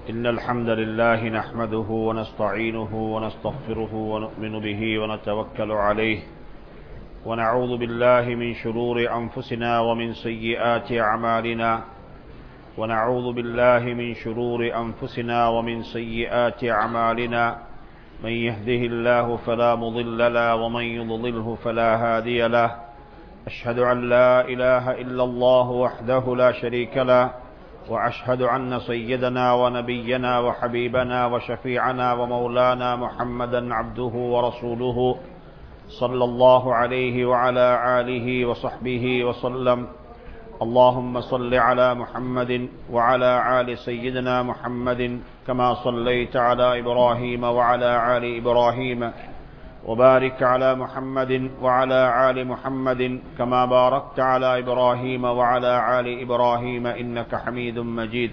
إن الحمد لله نحمده ونستعينه ونستغفره ونؤمن به ونتوكل عليه ونعوذ بالله من شرور أنفسنا ومن سيئات أعمالنا ونعوذ بالله من شرور أنفسنا ومن سيئات أعمالنا من يهده الله فلا مضل له ومن يضلله فلا هادي له أشهد أن لا إله إلا الله وحده لا شريك له وأشهد أن سيدنا ونبينا وحبيبنا وشفيعنا ومولانا محمدا عبده ورسوله صلى الله عليه وعلى آله وصحبه وسلم اللهم صل على محمد وعلى آل سيدنا محمد كما صليت على إبراهيم وعلى آل إبراهيم وبارك على محمد وعلى آل محمد كما باركت على إبراهيم وعلى آل إبراهيم إنك حميد مجيد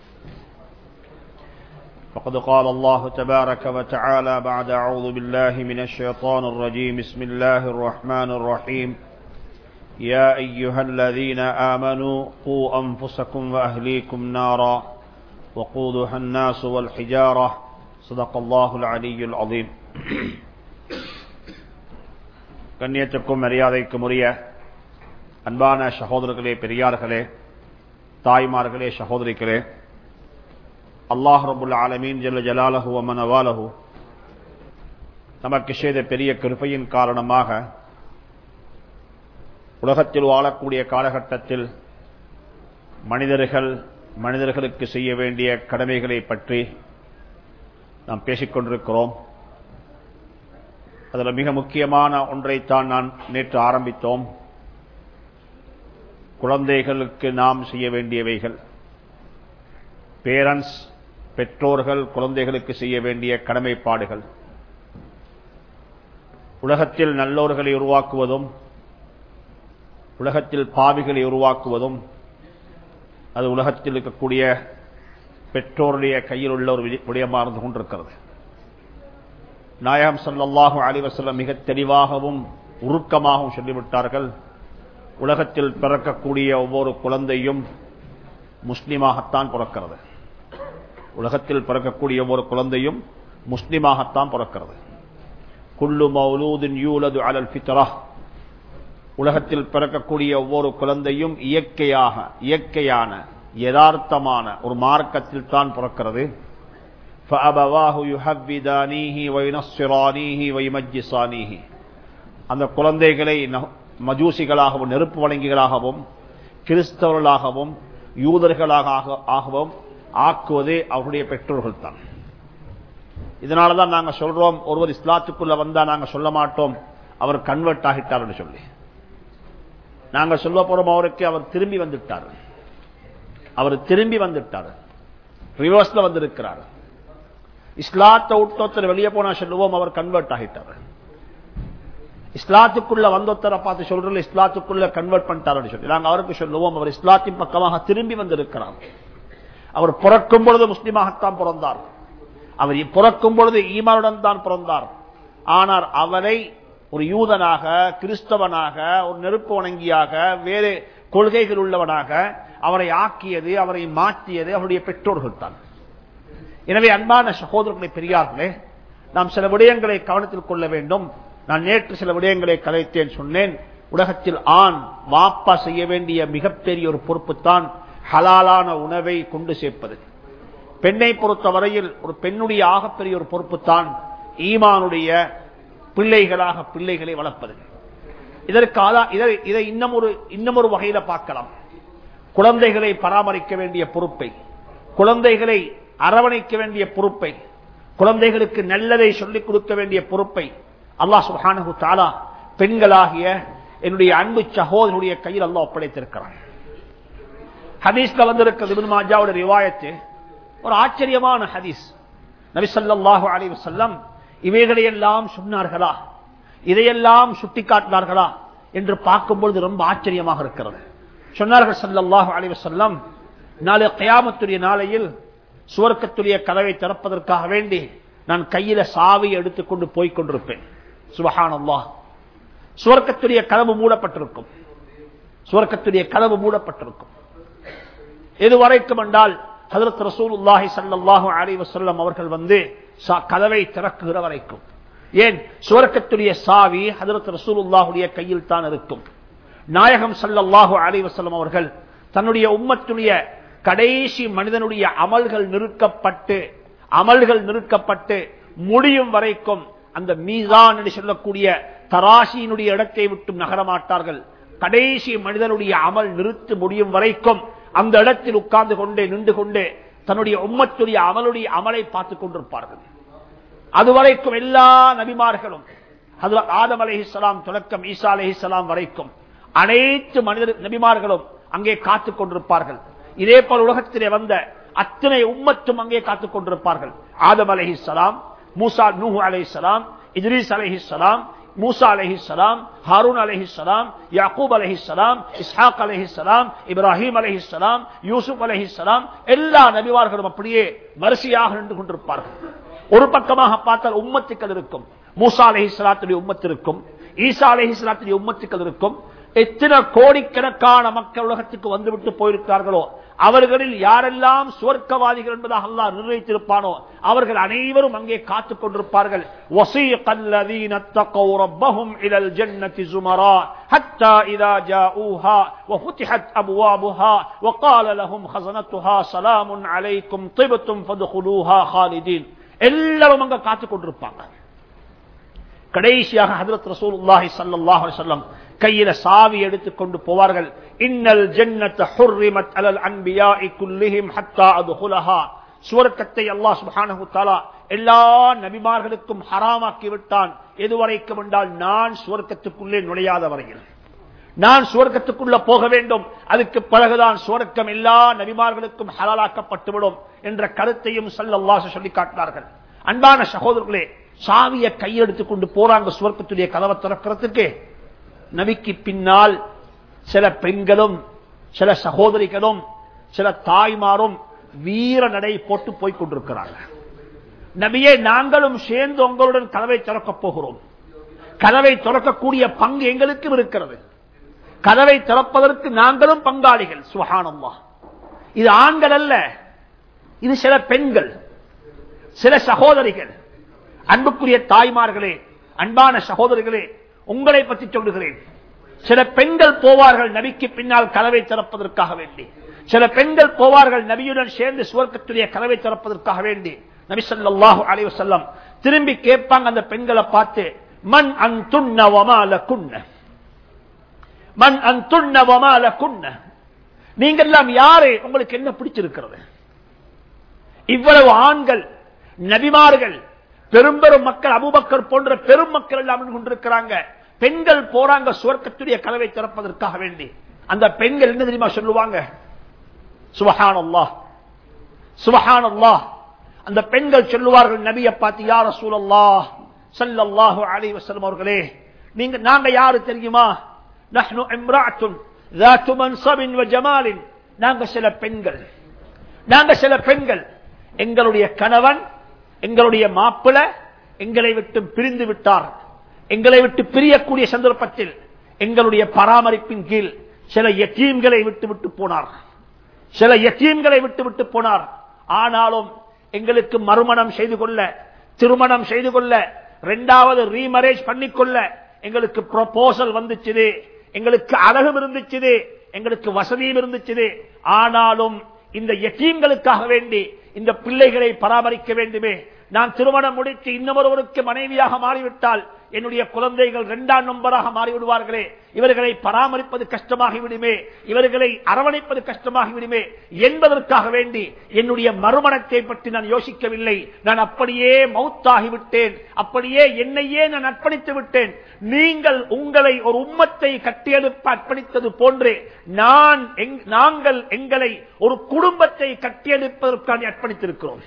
فقد قال الله تبارك وتعالى بعد أعوذ بالله من الشيطان الرجيم بسم الله الرحمن الرحيم يا أيها الذين آمنوا قوا أنفسكم وأهليكم نارا وقودها الناس والحجارة صدق الله العلي العظيم கண்ணியத்துக்கும் மரியாதைக்கும் உரிய அன்பான சகோதரர்களே பெரியார்களே தாய்மார்களே சகோதரிகளே அல்லாஹ் ரபுல் ஆலமீன் ஜல்ல ஜலாலஹு அமன் அவாலஹு நமக்கு செய்த பெரிய கிருப்பையின் காரணமாக உலகத்தில் வாழக்கூடிய காலகட்டத்தில் மனிதர்கள் மனிதர்களுக்கு செய்ய வேண்டிய கடமைகளை பற்றி நாம் பேசிக்கொண்டிருக்கிறோம் அதில் மிக முக்கியமான ஒன்றைத்தான் நான் நேற்று ஆரம்பித்தோம் குழந்தைகளுக்கு நாம் செய்ய வேண்டியவைகள் பேரண்ட்ஸ் பெற்றோர்கள் குழந்தைகளுக்கு செய்ய வேண்டிய கடமைப்பாடுகள் உலகத்தில் நல்லோர்களை உருவாக்குவதும் உலகத்தில் பாவிகளை உருவாக்குவதும் அது உலகத்தில் இருக்கக்கூடிய பெற்றோருடைய கையில் உள்ள ஒரு விடயமாக இருந்து கொண்டிருக்கிறது நாயகம் சல்லாஹூ அலிவசல்லம் மிக தெளிவாகவும் உருக்கமாகவும் சொல்லிவிட்டார்கள் உலகத்தில் பிறக்கக்கூடிய ஒவ்வொரு குழந்தையும் முஸ்லிமாகத்தான் பிறக்கிறது உலகத்தில் பிறக்கக்கூடிய ஒவ்வொரு குழந்தையும் முஸ்லிமாகத்தான் பிறக்கிறது குல்லு மௌலூதின் யூலது அலல் ஃபித்ரா உலகத்தில் பிறக்கக்கூடிய ஒவ்வொரு குழந்தையும் இயற்கையாக இயற்கையான யதார்த்தமான ஒரு மார்க்கத்தில் தான் பிறக்கிறது فأبواه يحبدانيه وينصرانيه ويمجسانيه அந்த குழந்தைகளை மஜூசிகளாகவும் நெருப்பு வழங்கிகளாகவும் கிறிஸ்தவர்களாகவும் யூதர்களாகவும் ஆக்குவதே அவருடைய பெற்றோர்கள் தான் இதனாலதான் நாங்க சொல்றோம் ஒருவர் இஸ்லாத்துக்குள்ள வந்தா நாங்க சொல்ல மாட்டோம் அவர் கன்வெர்ட் ஆகிட்டார் சொல்லி நாங்க சொல்ல போறோம் அவருக்கு அவர் திரும்பி வந்துட்டார் அவர் திரும்பி வந்துட்டார் ரிவர்ஸ்ல வந்திருக்கிறார் இஸ்லாத்தை விட்டொத்தர் வெளியே போனா சொல்லுவோம் அவர் கன்வெர்ட் ஆகிட்டார் இஸ்லாத்துக்குள்ள வந்தொத்தரை பார்த்து சொல்றோம் இஸ்லாத்துக்குள்ள கன்வெர்ட் பண்ணிட்டார் சொல்லி நாங்க அவருக்கு சொல்லுவோம் அவர் இஸ்லாத்தின் பக்கமாக திரும்பி வந்திருக்கிறார் அவர் பிறக்கும் பொழுது முஸ்லீமாகத்தான் பிறந்தார் அவர் பிறக்கும் பொழுது ஈமானுடன் தான் பிறந்தார் ஆனால் அவரை ஒரு யூதனாக கிறிஸ்தவனாக ஒரு நெருப்பு வணங்கியாக வேறு கொள்கைகள் உள்ளவனாக அவரை ஆக்கியது அவரை மாற்றியது அவருடைய பெற்றோர்கள் தான் எனவே அன்பான சகோதரர்களை பெரியார்களே நாம் சில விடயங்களை கவனத்தில் கொள்ள வேண்டும் நான் நேற்று சில விடயங்களை கலைத்தேன் சொன்னேன் உலகத்தில் ஆண் வாப்பா செய்ய வேண்டிய மிகப்பெரிய ஒரு பொறுப்பு தான் ஹலாலான உணவை கொண்டு சேர்ப்பது பெண்ணை பொறுத்த வரையில் ஒரு பெண்ணுடைய ஆகப்பெரிய ஒரு பொறுப்பு தான் ஈமானுடைய பிள்ளைகளாக பிள்ளைகளை வளர்ப்பது இதற்கு இதை இன்னும் ஒரு இன்னும் ஒரு வகையில பார்க்கலாம் குழந்தைகளை பராமரிக்க வேண்டிய பொறுப்பை குழந்தைகளை அரவணைக்க வேண்டிய பொறுப்பை குழந்தைகளுக்கு நல்லதை சொல்லிக் கொடுக்க வேண்டிய பொறுப்பை அல்லா சுஹானு தாலா பெண்களாகிய என்னுடைய அன்பு சகோதரனுடைய கையில் அல்லா ஒப்படைத்திருக்கிறான் ஹதீஸ்ல வந்திருக்கிறது மாஜாவோட ரிவாயத்து ஒரு ஆச்சரியமான ஹதீஸ் நபிசல்லாஹு அலி வசல்லம் இவைகளையெல்லாம் சொன்னார்களா இதையெல்லாம் சுட்டிக்காட்டினார்களா என்று பார்க்கும்பொழுது ரொம்ப ஆச்சரியமாக இருக்கிறது சொன்னார்கள் சல்லாஹு அலி வசல்லம் நாளை கயாமத்துடைய நாளையில் சுவர்க்கத்துடைய கதவை திறப்பதற்காக வேண்டி நான் கையில சாவி எடுத்துக்கொண்டு போய்க் கொண்டிருப்பேன் சுபஹானல்லா சுவர்க்கத்துடைய கதவு மூடப்பட்டிருக்கும் சுவர்க்கத்துடைய கதவு மூடப்பட்டிருக்கும் எதுவரைக்கும் என்றால் ஹதரத் ரசூலுல்லாஹி ஸல்லல்லாஹு அலைஹி வஸல்லம் அவர்கள் வந்து சா- கதவை திறக்குகிற வரைக்கும் ஏன் சுவர்க்கத்துடைய சாவி ஹதரத் ரசூலுல்லாஹுடைய கையில் தான் இருக்கும் நாயகம் ஸல்லல்லாஹு அலைஹி வஸல்லம் அவர்கள் தன்னுடைய உம்மத்துடைய கடைசி மனிதனுடைய அமல்கள் நிறுக்கப்பட்டு அமல்கள் நிறுக்கப்பட்டு முடியும் வரைக்கும் அந்த மீசான் என்று சொல்லக்கூடிய தராசியினுடைய இடத்தை விட்டும் நகரமாட்டார்கள் கடைசி மனிதனுடைய அமல் நிறுத்து முடியும் வரைக்கும் அந்த இடத்தில் உட்கார்ந்து கொண்டே நின்று கொண்டே தன்னுடைய உம்மத்துடைய அமலுடைய அமலை பார்த்துக் கொண்டிருப்பார்கள் அதுவரைக்கும் எல்லா நபிமார்களும் ஹஜ்ரத் ஆதம் அலைஹிஸ்ஸலாம் தொடக்கம் ஈசா அலைஹிஸ்ஸலாம் வரைக்கும் அனைத்து மனிதர் நபிமார்களும் அங்கே காத்துக் கொண்டிருப்பார்கள் இதே போல உலகத்திலே வந்த அத்தனை உம்மத்தும் அங்கே காத்துக் கொண்டிருப்பார்கள் ஆதம் அலைஹிஸ்ஸலாம் மூசா நூஹு அலைஹிஸ்ஸலாம் இத்ரீஸ் அலைஹிஸ்ஸலாம் மூசா அலைஹிஸ்ஸலாம் ஹாரூன் அலைஹிஸ்ஸலாம் யாக்கூப் அலைஹிஸ்ஸலாம் இஸ்ஹாக் அலைஹிஸ்ஸலாம் இப்ராஹிம் அலைஹிஸ்ஸலாம் யூசுப் அலைஹிஸ்ஸலாம் எல்லா நபிமார்களும் அப்படியே வரிசையாக நின்று கொண்டிருப்பார்கள் ஒரு பக்கமாக பார்த்தால் உம்மத்துக்கள் இருக்கும் மூசா அலைஹிஸ்ஸலாத்துடைய உம்மத்து இருக்கும் ஈசா அலைஹிஸ்ஸலாத்துடைய உம்மத்துக்கள் இருக்கும் எத்தனை கோடிக்கணக்கான மக்கள் உலகத்துக்கு வந்துவிட்டு போயிருக்கிறார்களோ அவர்களில் யாரெல்லாம் சுவர்க்கவாதிகள் என்பதாக அல்லாஹ் நிர்ணயித்திருப்பானோ அவர்கள் அனைவரும் அங்கே காத்துக் கொண்டிருப்பார்கள் وَسِيقَ الَّذِينَ اتَّقَوْا رَبَّهُمْ إِلَى الْجَنَّةِ زُمَرًا حَتَّى إِذَا جَاءُوهَا وَفُتِحَتْ أَبْوَابُهَا وَقَالَ لَهُمْ خَزَنَتُهَا سَلَامٌ عَلَيْكُمْ طِبْتُمْ فَادْخُلُوهَا خَالِدِينَ எல்லாரும் அங்க காத்துக் கொண்டிருப்பாங்க கடைசியாக ஹதரத் ரசூலுல்லாஹி ஸல்லல்லாஹு அலைஹி வஸல்லம் கையில சாவி எடுத்துக் கொண்டு போவார்கள் இன்னல் ஜன்னத ஹுர்ரிமத் அலல் அன்பியாஇ குல்லிஹிம் ஹத்தா அத்ஹுலஹா சுவர்க்கத்தை அல்லாஹ் சுப்ஹானஹு தஆலா எல்லா நபிமார்களுக்கும் ஹராமாக்கி விட்டான் எதுவரைக்கும் என்றால் நான் சுவர்க்கத்துக்குள்ளே நுழையாத வரையில் நான் சுவர்க்கத்துக்குள்ள போக வேண்டும் அதுக்கு பிறகுதான் சுவர்க்கம் எல்லா நபிமார்களுக்கும் ஹலாலாக்கப்பட்டுவிடும் என்ற கருத்தையும் சல்லல்லாஹு சொல்லி காட்டினார்கள் அன்பான சகோதரர்களே சாவிய கையெடுத்துக் கொண்டு போறாங்க சுவர்க்கத்துடைய கதவை திறக்கிறதுக்கு நபிக்கு பின்னால் சில பெண்களும் சில சகோதரிகளும் சில தாய்மாரும் வீர நடை போட்டு போய் கொண்டிருக்கிறாங்க நபியே நாங்களும் சேர்ந்து உங்களுடன் கதவை திறக்கப் போகிறோம் கதவை திறக்கக்கூடிய பங்கு எங்களுக்கும் இருக்கிறது கதவை திறப்பதற்கு நாங்களும் பங்காளிகள் சுகானம்மா இது ஆண்கள் அல்ல இது சில பெண்கள் சில சகோதரிகள் அன்புக்குரிய தாய்மார்களே அன்பான சகோதரிகளே உங்களை பற்றி சொல்லுகிறேன் சில பெண்கள் போவார்கள் நபிக்கு பின்னால் கதவை திறப்பதற்காக வேண்டி சில பெண்கள் போவார்கள் நபியுடன் சேர்ந்து சுவர்க்கத்துடைய கதவை திறப்பதற்காக வேண்டி நபி ஸல்லல்லாஹு அலைஹி வஸல்லம் திரும்பி கேட்பாங்க அந்த பெண்களை பார்த்து மன் அன்துன்ன வமா லகுன்ன மன் அன்துன்ன வமா லகுன்ன நீங்க எல்லாம் யாரு உங்களுக்கு என்ன பிடிச்சிருக்கிறது இவ்வளவு ஆண்கள் நபிமார்கள் பெரும்பெரும் மக்கள் அபுபக்கர் போன்ற பெரும் மக்கள் எல்லாம் நின்று கொண்டிருக்கிறாங்க பெண்கள் போறாங்க சுவர்க்கத்துடைய கதவை திறப்பதற்காக வேண்டி அந்த பெண்கள் என்ன தெரியுமா சொல்லுவாங்க சுபஹான் அல்லாஹ் சுபஹான் அல்லாஹ் அந்த பெண்கள் சொல்லுவார்கள் நபியை பார்த்து யார் ரசூலல்லாஹ் ஸல்லல்லாஹு அலைஹி வஸல்லம் அவர்களே நீங்க நாங்க யாரு தெரியுமா நஹ்னு இம்ராஅத்துன் ذات منصب وجمال நாங்க சில பெண்கள் நாங்க சில பெண்கள் எங்களுடைய கணவன் எங்களுடைய மாப்பிள எங்களை விட்டு பிரிந்து விட்டார் எங்களை விட்டு பிரியக்கூடிய சந்தர்ப்பத்தில் எங்களுடைய பராமரிப்பின் கீழ் சில யத்தீம்களை விட்டு விட்டு போனார் சில யத்தீம்களை விட்டு விட்டு போனார் ஆனாலும் எங்களுக்கு மறுமணம் செய்து கொள்ள திருமணம் செய்து கொள்ள இரண்டாவது ரீமரேஜ் பண்ணிக்கொள்ள எங்களுக்கு ப்ரொபோசல் வந்துச்சுது எங்களுக்கு அழகும் இருந்துச்சுது எங்களுக்கு வசதியும் இருந்துச்சுது ஆனாலும் இந்த யத்தீம்களுக்காக வேண்டி இந்த பிள்ளைகளை பராமரிக்க வேண்டுமே நான் திருமணம் முடித்து இன்னொருவருக்கு மனைவியாக மாறிவிட்டால் என்னுடைய குழந்தைகள் இரண்டாம் நம்பராக மாறிவிடுவார்களே இவர்களை பராமரிப்பது கஷ்டமாகிவிடுமே இவர்களை அரவணைப்பது கஷ்டமாகிவிடுமே என்பதற்காக வேண்டி என்னுடைய மறுமணத்தை பற்றி நான் யோசிக்கவில்லை நான் அப்படியே மௌத்தாகிவிட்டேன் அப்படியே என்னையே நான் அர்ப்பணித்து விட்டேன் நீங்கள் உங்களை ஒரு உம்மத்தை கட்டியெழுப்ப அர்ப்பணித்தது போன்று நான் எங்- நாங்கள் எங்களை ஒரு குடும்பத்தை கட்டியெழுப்பதற்காக அர்ப்பணித்திருக்கிறோம்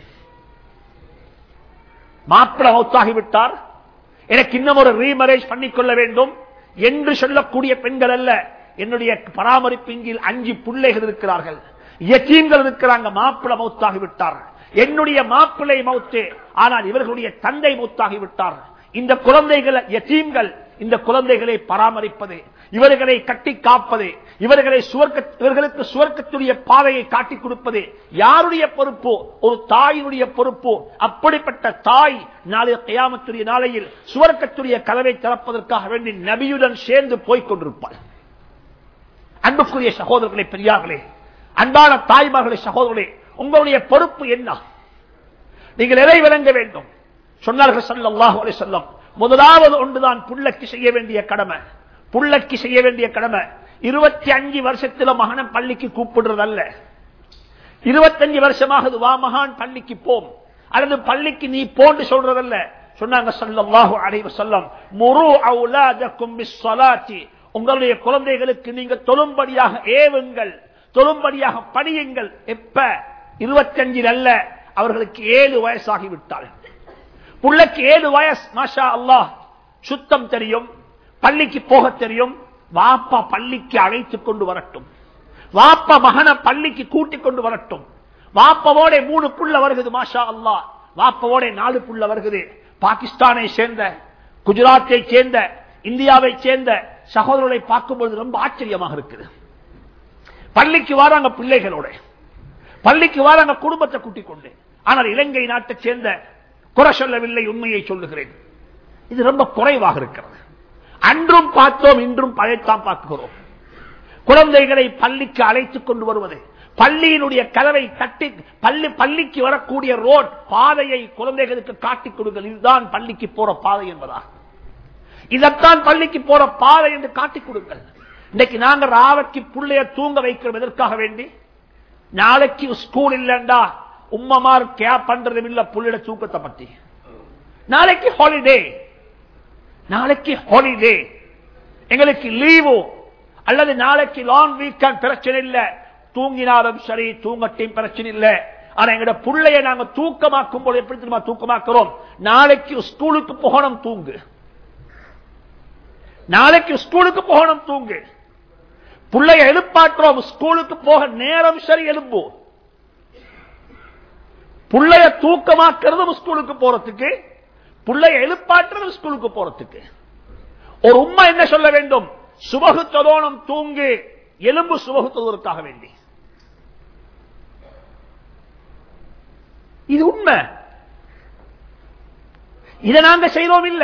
மாப்பிள மௌத்தாகிவிட்டார் எனக்கு இன்னும் ஒரு ரீமரேஜ் பண்ணிக்கொள்ள வேண்டும் என்று சொல்லக்கூடிய பெண்கள் அல்ல என்னுடைய பராமரிப்பின் கீழ் அஞ்சு பிள்ளைகள் இருக்கிறார்கள் எத்தீன்கள் இருக்கிறாங்க மாப்பிள மௌத்தாகிவிட்டார் என்னுடைய மாப்பிள்ளை மௌத்து ஆனால் இவர்களுடைய தந்தை மௌத்தாகிவிட்டார் இந்த குழந்தைகள் எத்தீம்கள் இந்த குழந்தைகளை பராமரிப்பது இவர்களை கட்டி காப்பது இவர்களை சுவர்க்க இவர்களுக்கு சுவர்க்கத்துடைய பாதையை காட்டிக் கொடுப்பது யாருடைய பொறுப்போ ஒரு தாயினுடைய பொறுப்போ அப்படிப்பட்ட தாய் நாளைய கயாமத்துடைய நாளையில் சுவர்க்கத்துடைய கதவை திறப்பதற்காக வேண்டி நபியுடன் சேர்ந்து போய்க் கொண்டிருப்பார் அன்புக்குரிய சகோதரர்களே பெரியார்களே அன்பான தாய்மார்களே சகோதரர்களே உங்களுடைய பொறுப்பு என்ன நீங்கள் எதை விளங்க வேண்டும் சொன்னார்கள் சல்லாஹு அலி சொல்லம் முதலாவது ஒன்றுதான் புள்ளக்கு செய்ய வேண்டிய கடமை புள்ளக்கு செய்ய வேண்டிய கடமை இருபத்தி அஞ்சு வருஷத்துல மகன பள்ளிக்கு கூப்பிடுறதல்ல இருபத்தஞ்சு வருஷமாகுது வா மகான் பள்ளிக்கு போம் அல்லது பள்ளிக்கு நீ போன்று சொல்றதல்ல சொன்னாங்க சல்லாஹு அலைவ சொல்லம் முரு அவுலாதக்கும் பிஸ்ஸலாத்தி உங்களுடைய குழந்தைகளுக்கு நீங்க தொழும்படியாக ஏவுங்கள் தொழும்படியாக படியுங்கள் எப்ப இருபத்தஞ்சில் அல்ல அவர்களுக்கு ஏழு வயசாகிவிட்டால் புள்ளைக்கு ஏழு வயசு மாஷா அல்லாஹ் சுத்தம் தெரியும் பள்ளிக்கு போக தெரியும் வாப்பா பள்ளிக்கு அழைத்துக் கொண்டு வரட்டும் வாப்பா மகன பள்ளிக்கு கூட்டிக் கொண்டு வரட்டும் வாப்பவோட மூணு புள்ள வருகுது மாஷா அல்லாஹ் வாப்பவோட நாலு புள்ள வருகுது பாகிஸ்தானை சேர்ந்த குஜராத்தை சேர்ந்த இந்தியாவை சேர்ந்த சகோதரர்களை பார்க்கும்போது ரொம்ப ஆச்சரியமாக இருக்குது பள்ளிக்கு வராங்க பிள்ளைகளோட பள்ளிக்கு வராங்க குடும்பத்தை கூட்டிக் கொண்டு ஆனால் இலங்கை நாட்டை சேர்ந்த குறை சொல்லவில்லை உண்மையை சொல்லுகிறேன் இது ரொம்ப குறைவாக இருக்கிறது அன்றும் பார்த்தோம் இன்றும் பழைத்தான் பார்க்கிறோம் குழந்தைகளை பள்ளிக்கு அழைத்துக் கொண்டு வருவது பள்ளியினுடைய கதவை தட்டி பள்ளி பள்ளிக்கு வரக்கூடிய ரோட் பாதையை குழந்தைகளுக்கு காட்டிக் கொடுங்கள் இதுதான் பள்ளிக்கு போற பாதை என்பதா இதைத்தான் பள்ளிக்கு போற பாதை என்று காட்டிக் கொடுங்கள் இன்னைக்கு நாங்க ராவக்கு புள்ளைய தூங்க வைக்கிறோம் எதற்காக வேண்டி நாளைக்கு ஸ்கூல் இல்லண்டா உம்மமார் கே பண்றதும் இல்ல புள்ளிட தூக்கத்தை பத்தி நாளைக்கு ஹாலிடே நாளைக்கு ஹாலிடே எங்களுக்கு லீவு அல்லது நாளைக்கு லாங் வீக்கெண்ட் பிரச்சனை இல்ல தூங்கினாலும் சரி தூங்கட்டையும் பிரச்சனை இல்ல ஆனா எங்கட புள்ளைய நாங்க தூக்கமாக்கும் போது எப்படி தெரியுமா தூக்கமாக்குறோம் நாளைக்கு ஸ்கூலுக்கு போகணும் தூங்கு நாளைக்கு ஸ்கூலுக்கு போகணும் தூங்கு பிள்ளைய எழுப்பாட்டுறோம் ஸ்கூலுக்கு போக நேரம் சரி எழும்பு பிள்ளைய தூக்கமாக்குறதும் ஸ்கூலுக்கு போறதுக்கு பிள்ளைய எழுப்பாட்டுறதும் ஸ்கூலுக்கு போறதுக்கு ஒரு உண்மை என்ன சொல்ல வேண்டும் சுபகு தொதோனம் தூங்கு எலும்பு சுபகு தொழுவதற்காக வேண்டி இது உண்மை இதை நாங்க செய்யறோம் இல்ல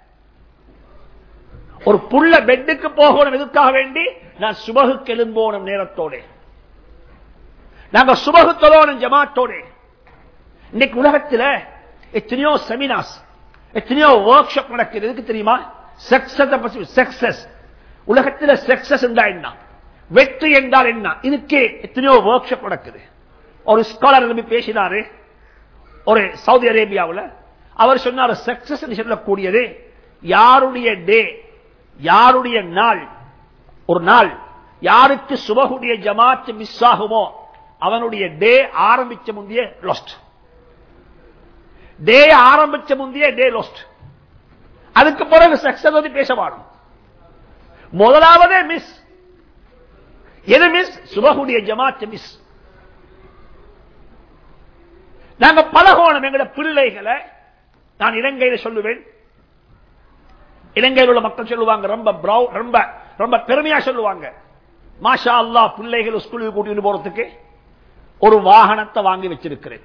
ஒரு புள்ள பெட்டுக்கு போகணும் எதுக்காக வேண்டி நான் சுபகுக்கு எழும்போனும் நேரத்தோட நாங்க சுபகு தொழணும் ஜமாத்தோட இன்னைக்கு உலகத்தில் எத்தனையோ செமினார்ஸ் எத்தனையோ ஒர்க் ஷாப் நடக்குது எதுக்கு தெரியுமா சக்சஸ் உலகத்தில் சக்சஸ் என்றால் என்ன வெற்றி என்றால் என்ன இதுக்கு எத்தனையோ ஒர்க் ஷாப் நடக்குது ஒரு ஸ்காலர் நம்பி பேசினாரு ஒரு சவுதி அரேபியாவில் அவர் சொன்னார் சக்சஸ் சொல்லக்கூடியது யாருடைய டே யாருடைய நாள் ஒரு நாள் யாருக்கு சுபகுடைய ஜமாத் மிஸ் ஆகுமோ அவனுடைய டே ஆரம்பிச்ச முந்தைய லாஸ்ட் டே ஆரம்பிச்ச முந்தைய டே லாஸ்ட் அதுக்கு பிறகு சக்சஸ் வந்து பேச பாடும் முதலாவதே மிஸ் எது மிஸ் சுபகுடைய ஜமாத் மிஸ் நாங்க பழகோணம் எங்கட பிள்ளைகளை நான் இலங்கையில சொல்லுவேன் இலங்கையில் உள்ள மக்கள் சொல்லுவாங்க ரொம்ப ரொம்ப ரொம்ப பெருமையா சொல்லுவாங்க மாஷா அல்லா பிள்ளைகள் ஸ்கூலுக்கு கூட்டிட்டு போறதுக்கு ஒரு வாகனத்தை வாங்கி வச்சிருக்கிறேன்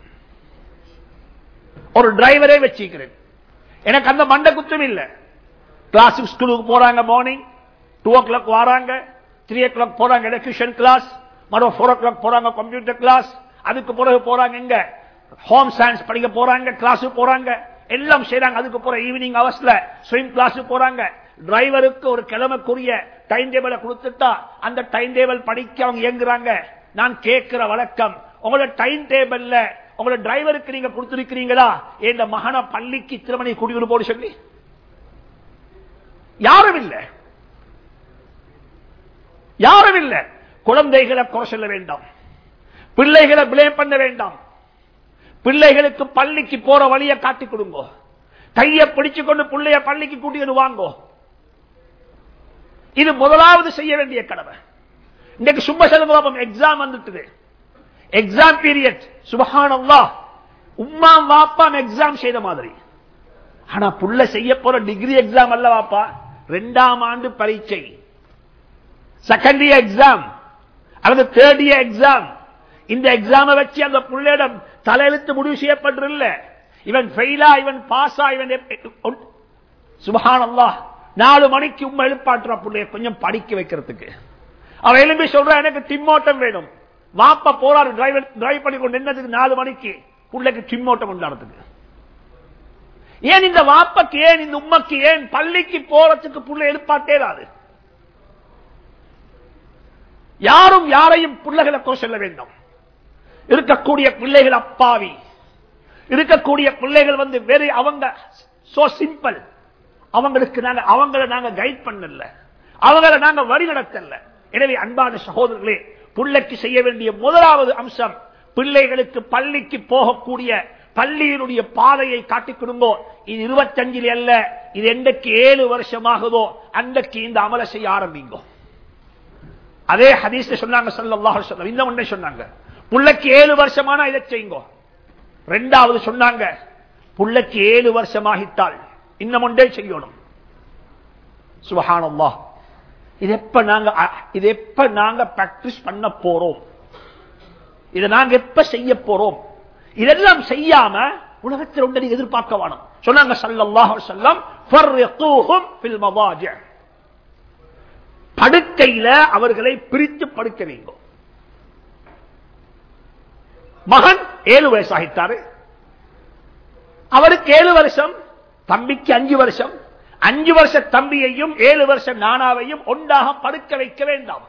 ஒரு டிரைவரே வச்சிருக்கிறேன் எனக்கு அந்த மண்ட குத்தம் இல்ல கிளாஸுக்கு ஸ்கூலுக்கு போறாங்க மார்னிங் டூ ஓ கிளாக் வராங்க த்ரீ ஓ கிளாக் போறாங்க எலக்ட்ரிஷியன் கிளாஸ் மறுபடியும் ஃபோர் ஓ கிளாக் போறாங்க கம்ப்யூட்டர் கிளாஸ் அதுக்கு பிறகு போறாங்க இங்க ஹோம் சயின்ஸ் படிக்க போறாங்க கிளாஸுக்கு போறாங்க எல்லாம் செய்யறாங்க அதுக்கு போற ஈவினிங் அவர்ஸ்ல ஸ்விம் கிளாஸ் போறாங்க டிரைவருக்கு ஒரு கிழமைக்குரிய டைம் டேபிளை கொடுத்துட்டா அந்த டைம் டேபிள் படிக்க அவங்க இயங்குறாங்க நான் கேட்கிற வழக்கம் உங்களோட டைம் டேபிள்ல உங்களோட டிரைவருக்கு நீங்க கொடுத்திருக்கிறீங்களா இந்த மகன பள்ளிக்கு திருமணி குடியுறு போடு சொல்லி யாரும் இல்ல யாரும் இல்ல குழந்தைகளை குறை சொல்ல வேண்டாம் பிள்ளைகளை பிளேம் பண்ண வேண்டாம் பிள்ளைகளுக்கு பள்ளிக்கு போற வழியை காட்டி கொடுங்க கையை பிடிச்சு கொண்டு பிள்ளைய பள்ளிக்கு கூட்டிட்டு வாங்கோ இது முதலாவது செய்ய வேண்டிய கடமை இன்னைக்கு சும்மா செல்வம் எக்ஸாம் வந்துட்டு எக்ஸாம் பீரியட் சுபஹானல்லா உம்மா வாப்பா எக்ஸாம் செய்த மாதிரி ஆனா புள்ள செய்ய போற டிகிரி எக்ஸாம் அல்ல வாப்பா ரெண்டாம் ஆண்டு பரீட்சை செகண்ட் இயர் எக்ஸாம் அல்லது தேர்ட் இயர் எக்ஸாம் இந்த எக்ஸாம வச்சு அந்த பிள்ளையிடம் தலையெழுத்து முடிவு செய்யப்பட்டிருல்ல இவன் ஃபெயிலா இவன் பாஸா இவன் சுபஹானல்லா நாலு மணிக்கு உண்மை எழுப்பாட்டுற பிள்ளைய கொஞ்சம் படிக்க வைக்கிறதுக்கு அவன் எழுப்பி சொல்றான் எனக்கு திம்மோட்டம் வேணும் வாப்ப போறாரு டிரைவர் டிரைவ் பண்ணி கொண்டு என்னதுக்கு நாலு மணிக்கு பிள்ளைக்கு திம்மோட்டம் உண்டாடுறதுக்கு ஏன் இந்த வாப்பக்கு ஏன் இந்த உம்மக்கு ஏன் பள்ளிக்கு போறதுக்கு புள்ள எழுப்பாட்டேராது யாரும் யாரையும் பிள்ளைகளை குறை சொல்ல வேண்டும் இருக்கக்கூடிய பிள்ளைகள் அப்பாவி இருக்கக்கூடிய பிள்ளைகள் வந்து வேறு அவங்க சோ சிம்பிள் அவங்களுக்கு நாங்க அவங்கள நாங்க கைட் பண்ணல அவங்கள நாங்க வழி நடத்தல எனவே அன்பான சகோதரர்களே பிள்ளைக்கு செய்ய வேண்டிய முதலாவது அம்சம் பிள்ளைகளுக்கு பள்ளிக்கு போகக்கூடிய பள்ளியினுடைய பாதையை காட்டிக் கொடுங்கோ இது இருபத்தஞ்சில் அல்ல இது என்றைக்கு ஏழு வருஷமாகுதோ அன்றைக்கு இந்த அமலை செய்ய ஆரம்பிங்கோ அதே ஹதீஸ் சொன்னாங்க சொல்லலாம் இந்த ஒன்றை சொன்னாங்க புள்ளைக்கு ஏழு வருஷமானா இதை செய்யுங்கோ ரெண்டாவது சொன்னாங்க புள்ளைக்கு ஏழு வருஷமாகித்தால் இன்னும் ஒன்றே செய்யணும் சுபஹானல்லா இது எப்ப நாங்க இது எப்ப நாங்க பிராக்டிஸ் பண்ண போறோம் இதை நாங்க எப்ப செய்ய போறோம் இதெல்லாம் செய்யாம உலகத்தில் ஒன்றை எதிர்பார்க்க வேணும் சொன்னாங்க சல்லல்லாஹு செல்லம் படுக்கையில அவர்களை பிரித்து படுக்க வைங்க மகன் ஏழு வயசாகிட்டாரு அவருக்கு ஏழு வருஷம் தம்பிக்கு அஞ்சு வருஷம் அஞ்சு வருஷ தம்பியையும் ஏழு வருஷ நானாவையும் ஒன்றாக படுக்க வைக்க வேண்டாம்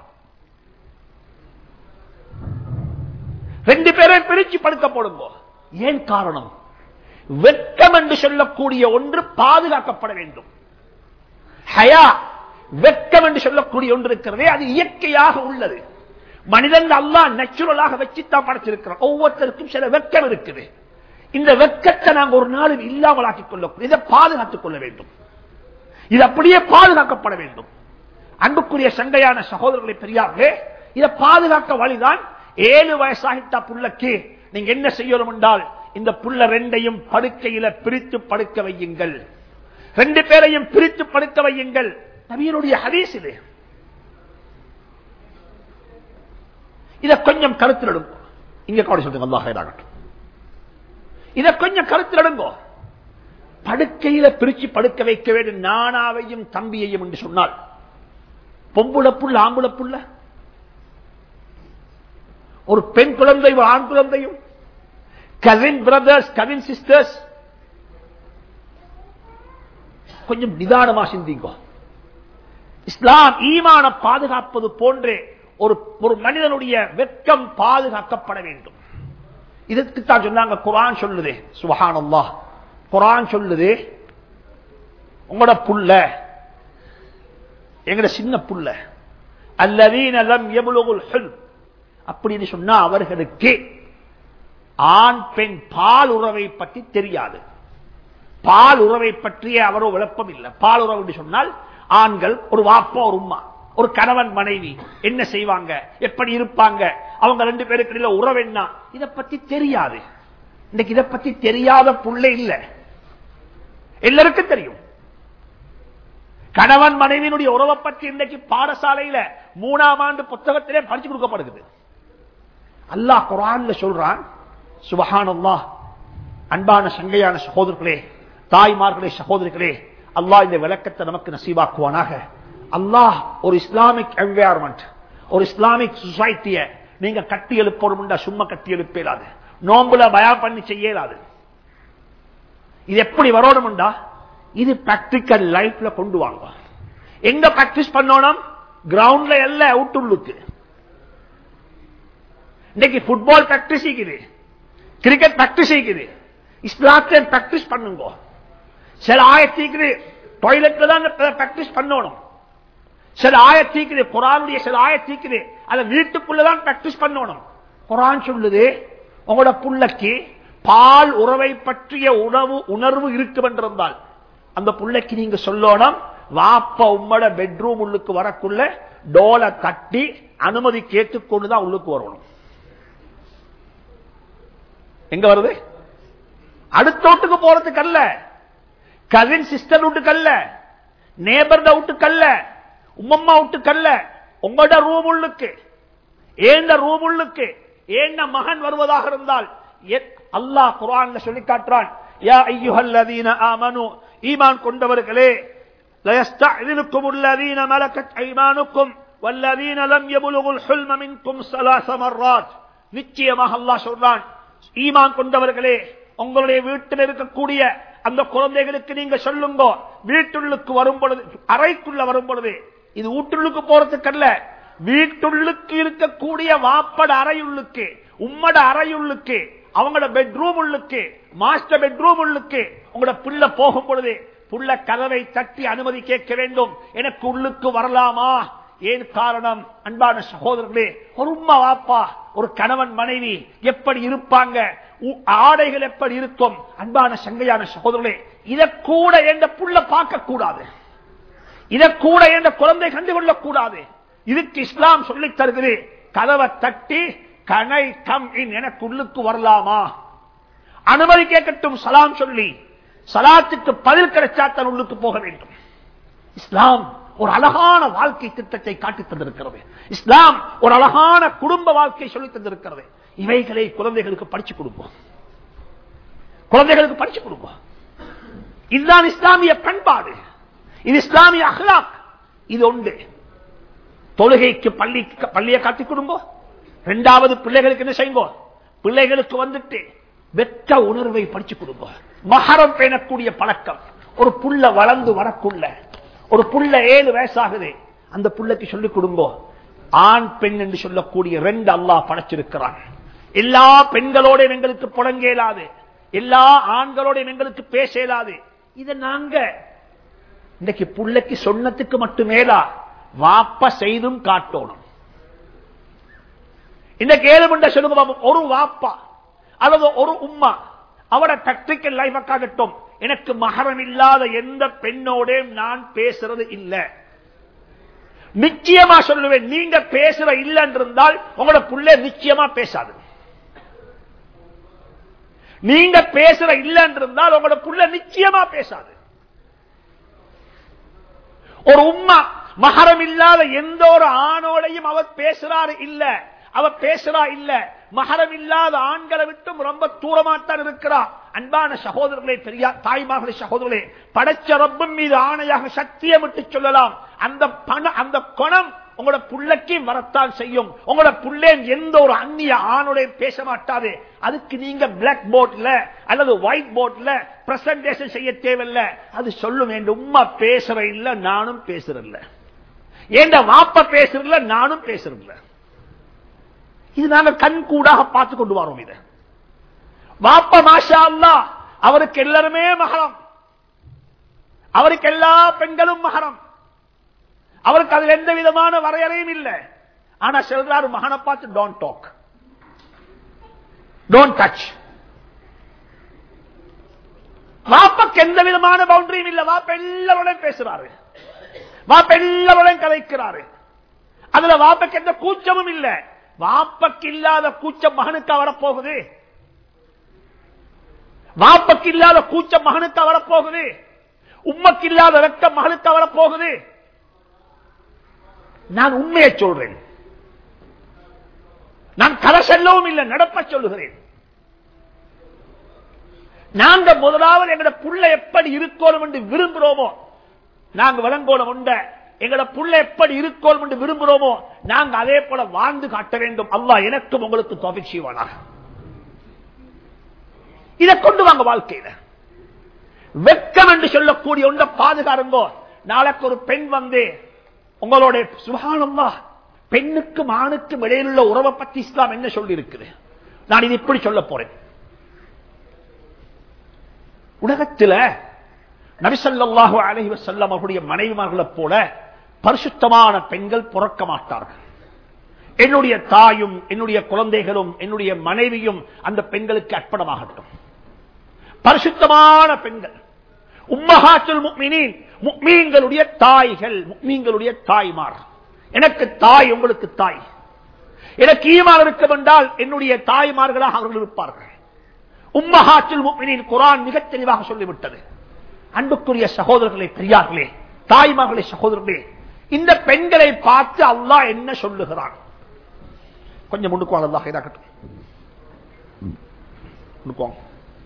ரெண்டு பேரை பிரிச்சு படுக்க போடுங்க ஏன் காரணம் வெட்கம் என்று சொல்லக்கூடிய ஒன்று பாதுகாக்கப்பட வேண்டும் ஹயா வெட்கம் என்று சொல்லக்கூடிய ஒன்று இருக்கிறதே அது இயற்கையாக உள்ளது மனிதன் அல்லா நேச்சுரலாக வச்சுத்தான் படைச்சிருக்கிறோம் ஒவ்வொருத்தருக்கும் சில வெட்கம் இருக்குது இந்த வெட்கத்தை நாங்க ஒரு நாளும் இல்லாமலாக்கிக் கொள்ள இதை பாதுகாத்துக் கொள்ள வேண்டும் இது அப்படியே பாதுகாக்கப்பட வேண்டும் அன்புக்குரிய சண்டையான சகோதரர்களை பெரியார்களே இதை பாதுகாக்க வழிதான் ஏழு வயசாகிட்டா புள்ளக்கு நீங்க என்ன செய்யணும் என்றால் இந்த புள்ள ரெண்டையும் படுக்கையில பிரித்து படுக்க வையுங்கள் ரெண்டு பேரையும் பிரித்து படுக்க வையுங்கள் நபியனுடைய ஹதீஸ் இது இதை கொஞ்சம் கருத்தில் எடுங்க இங்க கூட சொல்லுங்க அல்லாஹ் இதை கொஞ்சம் கருத்தில் எடுங்கோ படுக்கையில பிரிச்சு படுக்க வைக்க வேண்டும் நானாவையும் தம்பியையும் என்று சொன்னால் பொம்புள புள்ள ஆம்புள புள்ள ஒரு பெண் குழந்தை ஒரு ஆண் குழந்தையும் கசின் பிரதர்ஸ் கசின் சிஸ்டர்ஸ் கொஞ்சம் நிதானமா சிந்திங்கோ இஸ்லாம் ஈமான பாதுகாப்பது போன்றே ஒரு ஒரு மனிதனுடைய வெட்கம் பாதுகாக்கப்பட வேண்டும் இதற்கு தான் சொன்னாங்க குரான் சொல்லுதே சுபஹானல்லா குரான் சொல்லுது உங்களோட புள்ள எங்கட சின்ன புள்ள அல்லதீனம் எவ்வளவு அப்படின்னு சொன்னா அவர்களுக்கு ஆண் பெண் பால் உறவை பற்றி தெரியாது பால் உறவை பற்றிய அவரோ விளப்பம் இல்லை பால் உறவு என்று சொன்னால் ஆண்கள் ஒரு வாப்பா ஒரு உமா ஒரு கணவன் மனைவி என்ன செய்வாங்க எப்படி இருப்பாங்க அவங்க ரெண்டு பேருக்கு இடையில உறவு என்ன இதை பத்தி தெரியாது இன்னைக்கு இதை பத்தி தெரியாத புள்ள இல்ல எல்லாருக்கும் தெரியும் கணவன் மனைவியினுடைய உறவை பற்றி இன்றைக்கு பாடசாலையில மூணாம் ஆண்டு புத்தகத்திலே படிச்சு கொடுக்கப்படுகிறது அல்லாஹ் குரான்ல சொல்றான் சுபஹானல்லா அன்பான சங்கையான சகோதரர்களே தாய்மார்களே சகோதரிகளே அல்லாஹ் இந்த விளக்கத்தை நமக்கு நசீவாக்குவானாக அல்லாஹ் ஒரு இஸ்லாமிக் என்வாயர்மெண்ட் ஒரு இஸ்லாமிக் சொசைட்டிய நீங்க கட்டி எழுப்பணும் சும்மா கட்டி எழுப்பலாது நோம்புல பயம் பண்ணி செய்யலாது இது எப்படி வரணும்டா இது பிராக்டிக்கல் லைஃப்ல கொண்டு வாங்க எங்க பிராக்டிஸ் பண்ணணும் கிரவுண்ட்ல அல்ல அவுட்டுள்ளுக்கு இன்னைக்கு புட்பால் பிராக்டிஸ் இருக்குது கிரிக்கெட் பிராக்டிஸ் இருக்குது இஸ்லாத்தை பிராக்டிஸ் பண்ணுங்க சில ஆயத்தீக்குது டாய்லெட்ல தான் பிராக்டிஸ் பண்ணணும் சில ஆயத்தீக்குது குரானுடைய சில ஆயத்தீக்குது அதை வீட்டுக்குள்ளதான் பிராக்டிஸ் பண்ணணும் குரான் சொல்லுது உங்களோட புள்ளக்கு பால் உறவை பற்றிய உணவு உணர்வு இருக்கும் என்றிருந்தால் அந்த புள்ளைக்கு நீங்க சொல்லணும் வாப்ப உம்மட பெட்ரூம் உள்ளுக்கு வரக்குள்ள டோலை தட்டி அனுமதி கேட்டுக்கொண்டுதான் உள்ளுக்கு வரணும் எங்க வருது அடுத்த வீட்டுக்கு போறதுக்கு அல்ல கசின் சிஸ்டர் வீட்டுக்கு அல்ல நேபர்ட வீட்டுக்கல்ல உம்மம்மா வீட்டுக்கல்ல உங்களோட ரூம் உள்ளுக்கு ஏந்த ரூம் உள்ளுக்கு ஏந்த மகன் வருவதாக இருந்தால் எ- அல்லாஹ் குர்ஆன்ல சொல்லி காட்டுறான் யா ஐயுஹல்லதீன ஆமனு ஈமான் கொண்டவர்களே ليستأذنكم الذين ملكت أيمانكم والذين لم يبلغوا الحلم منكم ثلاث مرات நிச்சயமாக அல்லாஹ் சொல்றான் ஈமான் கொண்டவர்களே உங்களுடைய வீட்டில் இருக்கக்கூடிய அந்த குழந்தைகளுக்கு நீங்க சொல்லுங்க வீட்டுள்ளுக்கு வரும் பொழுது அறைக்குள்ள வரும் பொழுது இது வீட்டுள்ளுக்கு போறதுக்கல்ல வீட்டுள்ளுக்கு இருக்கக்கூடிய வாப்பட அறையுள்ளுக்கு உம்மட அறையுள்ளுக்கு அவங்களோட பெட்ரூம் உள்ளுக்கு மாஸ்டர் பெட்ரூம் உள்ளுக்கு உங்களோட பிள்ளை போகும் பொழுது புள்ள கதவை தட்டி அனுமதி கேட்க வேண்டும் எனக்கு உள்ளுக்கு வரலாமா ஏன் காரணம் அன்பான சகோதரர்களே ஒரு உம்மா வாப்பா ஒரு கணவன் மனைவி எப்படி இருப்பாங்க உ- ஆடைகள் எப்படி இருக்கும் அன்பான சங்கையான சகோதரர்களே இதை கூட எந்த புள்ள பார்க்க கூடாது இதை கூட எந்த குழந்தை கண்டுகொள்ளக் கூடாது இதுக்கு இஸ்லாம் சொல்லித் தருகிறது கதவை தட்டி கனை கம் இன் எனக்கு உள்ளுக்கு வரலாமா அனுமதி கேட்கட்டும் சலாம் சொல்லி சலாத்துக்கு பதில் கிடைச்சா தன் உள்ளுக்கு போக வேண்டும் இஸ்லாம் ஒரு அழகான வாழ்க்கை திட்டத்தை காட்டித் தந்திருக்கிறது இஸ்லாம் ஒரு அழகான குடும்ப வாழ்க்கை சொல்லித் தந்திருக்கிறது இவைகளை குழந்தைகளுக்கு படிச்சு கொடுப்போம் குழந்தைகளுக்கு படிச்சு கொடுப்போம் இதுதான் இஸ்லாமிய பண்பாடு இது இஸ்லாமிய அஹ்லாக் இது ஒன்று தொழுகைக்கு பள்ளி பள்ளியை காட்டிக் கொடுங்கோ இரண்டாவது பிள்ளைகளுக்கு என்ன செய்யுங்கோ பிள்ளைகளுக்கு வந்துட்டு வெற்ற உணர்வை படிச்சு கொடுங்க மகரம் பேணக்கூடிய பழக்கம் ஒரு புள்ள வளர்ந்து வரக்குள்ள ஒரு புள்ள ஏழு வயசாகுது அந்த புள்ளைக்கு சொல்லிக் கொடுங்கோ ஆண் பெண் என்று சொல்லக்கூடிய ரெண்டு அல்லாஹ் படைச்சிருக்கிறான் எல்லா பெண்களோட எங்களுக்கு புழங்க இயலாது எல்லா ஆண்களோட எங்களுக்கு பேச இயலாது இதை நாங்க இன்னைக்கு புள்ளைக்கு சொன்னதுக்கு மட்டுமேலா வாப்ப செய்தும் காட்டணும் இந்த கேளுமண்ட சொல்லுங்க பாப்போம். ஒரு வாப்பா அல்லது ஒரு உம்மா அவட டாக்டிக்கல் லைஃப் காட்டட்டும் எனக்கு மகரம் இல்லாத எந்த பெண்ணோட நான் பேசுறது இல்ல நிச்சயமா சொல்லுவேன் நீங்க பேசுற இல்லைன்னு இருந்தால் உங்களோட புள்ள நிச்சயமா பேசாது நீங்க பேசுற இல்லைன்னு இருந்தால் உங்களோட புள்ள நிச்சயமா பேசாது ஒரு உம்மா மகரம் இல்லாத எந்த ஒரு ஆணோடையும் அவர் பேசுறாரு இல்ல அவ பேசுறா இல்ல மகரம் இல்லாத ஆண்களை விட்டும் ரொம்ப தூரமாத்தான் இருக்கிறா அன்பான சகோதரர்களே பெரியா தாய்மார்களே சகோதரர்களே படைச்ச ரப்பம் மீது ஆணையாக சத்தியம் விட்டு சொல்லலாம் அந்த பண அந்த குணம் உங்களோட புள்ளைக்கு வரத்தான் செய்யும் உங்களோட புள்ளேன் எந்த ஒரு அந்நிய ஆணுடைய பேச மாட்டாது அதுக்கு நீங்க பிளாக் போர்ட்ல அல்லது ஒயிட் போர்ட்ல பிரசன்டேஷன் செய்ய தேவையில்ல அது சொல்லும் என் உம்மா பேசுற இல்ல நானும் பேசுறதில்ல ஏண்ட வாப்ப பேசுறதில்ல நானும் பேசுறதில்ல இது நாங்க கண் கூடாக பார்த்து கொண்டு வரோம் இதை வாப்ப மாஷா அல்லாஹ் அவருக்கு எல்லாருமே மகரம் அவருக்கு எல்லா பெண்களும் மகரம் அவருக்கு அதில் எந்த விதமான வரையறையும் இல்லை ஆனா சொல்றாரு மகனை பார்த்து டோன்ட் டாக் டோன்ட் டச் வாப்பக்கு எந்த விதமான பவுண்டரியும் இல்ல வாப்ப எல்லாரோடையும் பேசுறாரு வாப்ப எல்லாரோடையும் கலைக்கிறாரு அதுல வாப்பக்கு எந்த கூச்சமும் இல்ல வாப்பக்கு இல்லாத கூச்சம் மகனுக்கு வரப்போகுது வாப்பக்கு இல்லாத கூச்சம் மகனுக்கு வரப்போகுது உம்மக்கு இல்லாத வெட்கம் மகனுக்கு வரப்போகுது நான் உண்மையை சொல்றேன் நான் கதை செல்லவும் இல்லை நடப்ப சொல்லுகிறேன் நாங்க முதலாவது எங்கட புள்ள எப்படி இருக்கணும் என்று விரும்புகிறோமோ நாங்க விளங்கோணம் உண்ட எங்கட புள்ள எப்படி இருக்கணும் என்று விரும்புகிறோமோ நாங்க அதே போல வாழ்ந்து காட்ட வேண்டும் அல்லாஹ் எனக்கும் உங்களுக்கு தொகை செய்வானா இதை கொண்டு வாங்க வாழ்க்கையில வெட்கம் என்று சொல்லக்கூடிய ஒன்றை பாதுகாருங்கோ நாளைக்கு ஒரு பெண் வந்து உங்களோட சுகானம்மா பெண்ணுக்கும் ஆணுக்கும் இடையிலுள்ள உறவை பத்தி இஸ்லாம் என்ன சொல்லி இருக்குது நான் இது இப்படி சொல்ல போறேன் உலகத்தில் நபிசல்லாஹு அலஹி வசல்லம் அவருடைய மனைவிமார்களைப் போல பரிசுத்தமான பெண்கள் பிறக்க மாட்டார்கள் என்னுடைய தாயும் என்னுடைய குழந்தைகளும் என்னுடைய மனைவியும் அந்த பெண்களுக்கு அர்ப்பணமாகட்டும் பரிசுத்தமான பெண்கள் உம்மஹாத்துல் முக்மினீன் முக்மீன்களுடைய தாய்கள் முக்மீன்களுடைய தாய்மார் எனக்கு தாய் உங்களுக்கு தாய் எனக்கு ஈமான் இருக்கும் என்றால் என்னுடைய தாய்மார்களாக அவர்கள் இருப்பார்கள் உம்மஹாத்துல் முக்மினீன் குரான் மிக தெளிவாக சொல்லிவிட்டது அன்புக்குரிய சகோதரர்களே பெரியார்களே தாய்மகளே சகோதரர்களே இந்த பெண்களை பார்த்து அல்லாஹ் என்ன சொல்லுகிறான் கொஞ்சம் முன்னுக்குவாங்க அல்லாஹ் இதாக்கட்டும் முன்னுக்குவாங்க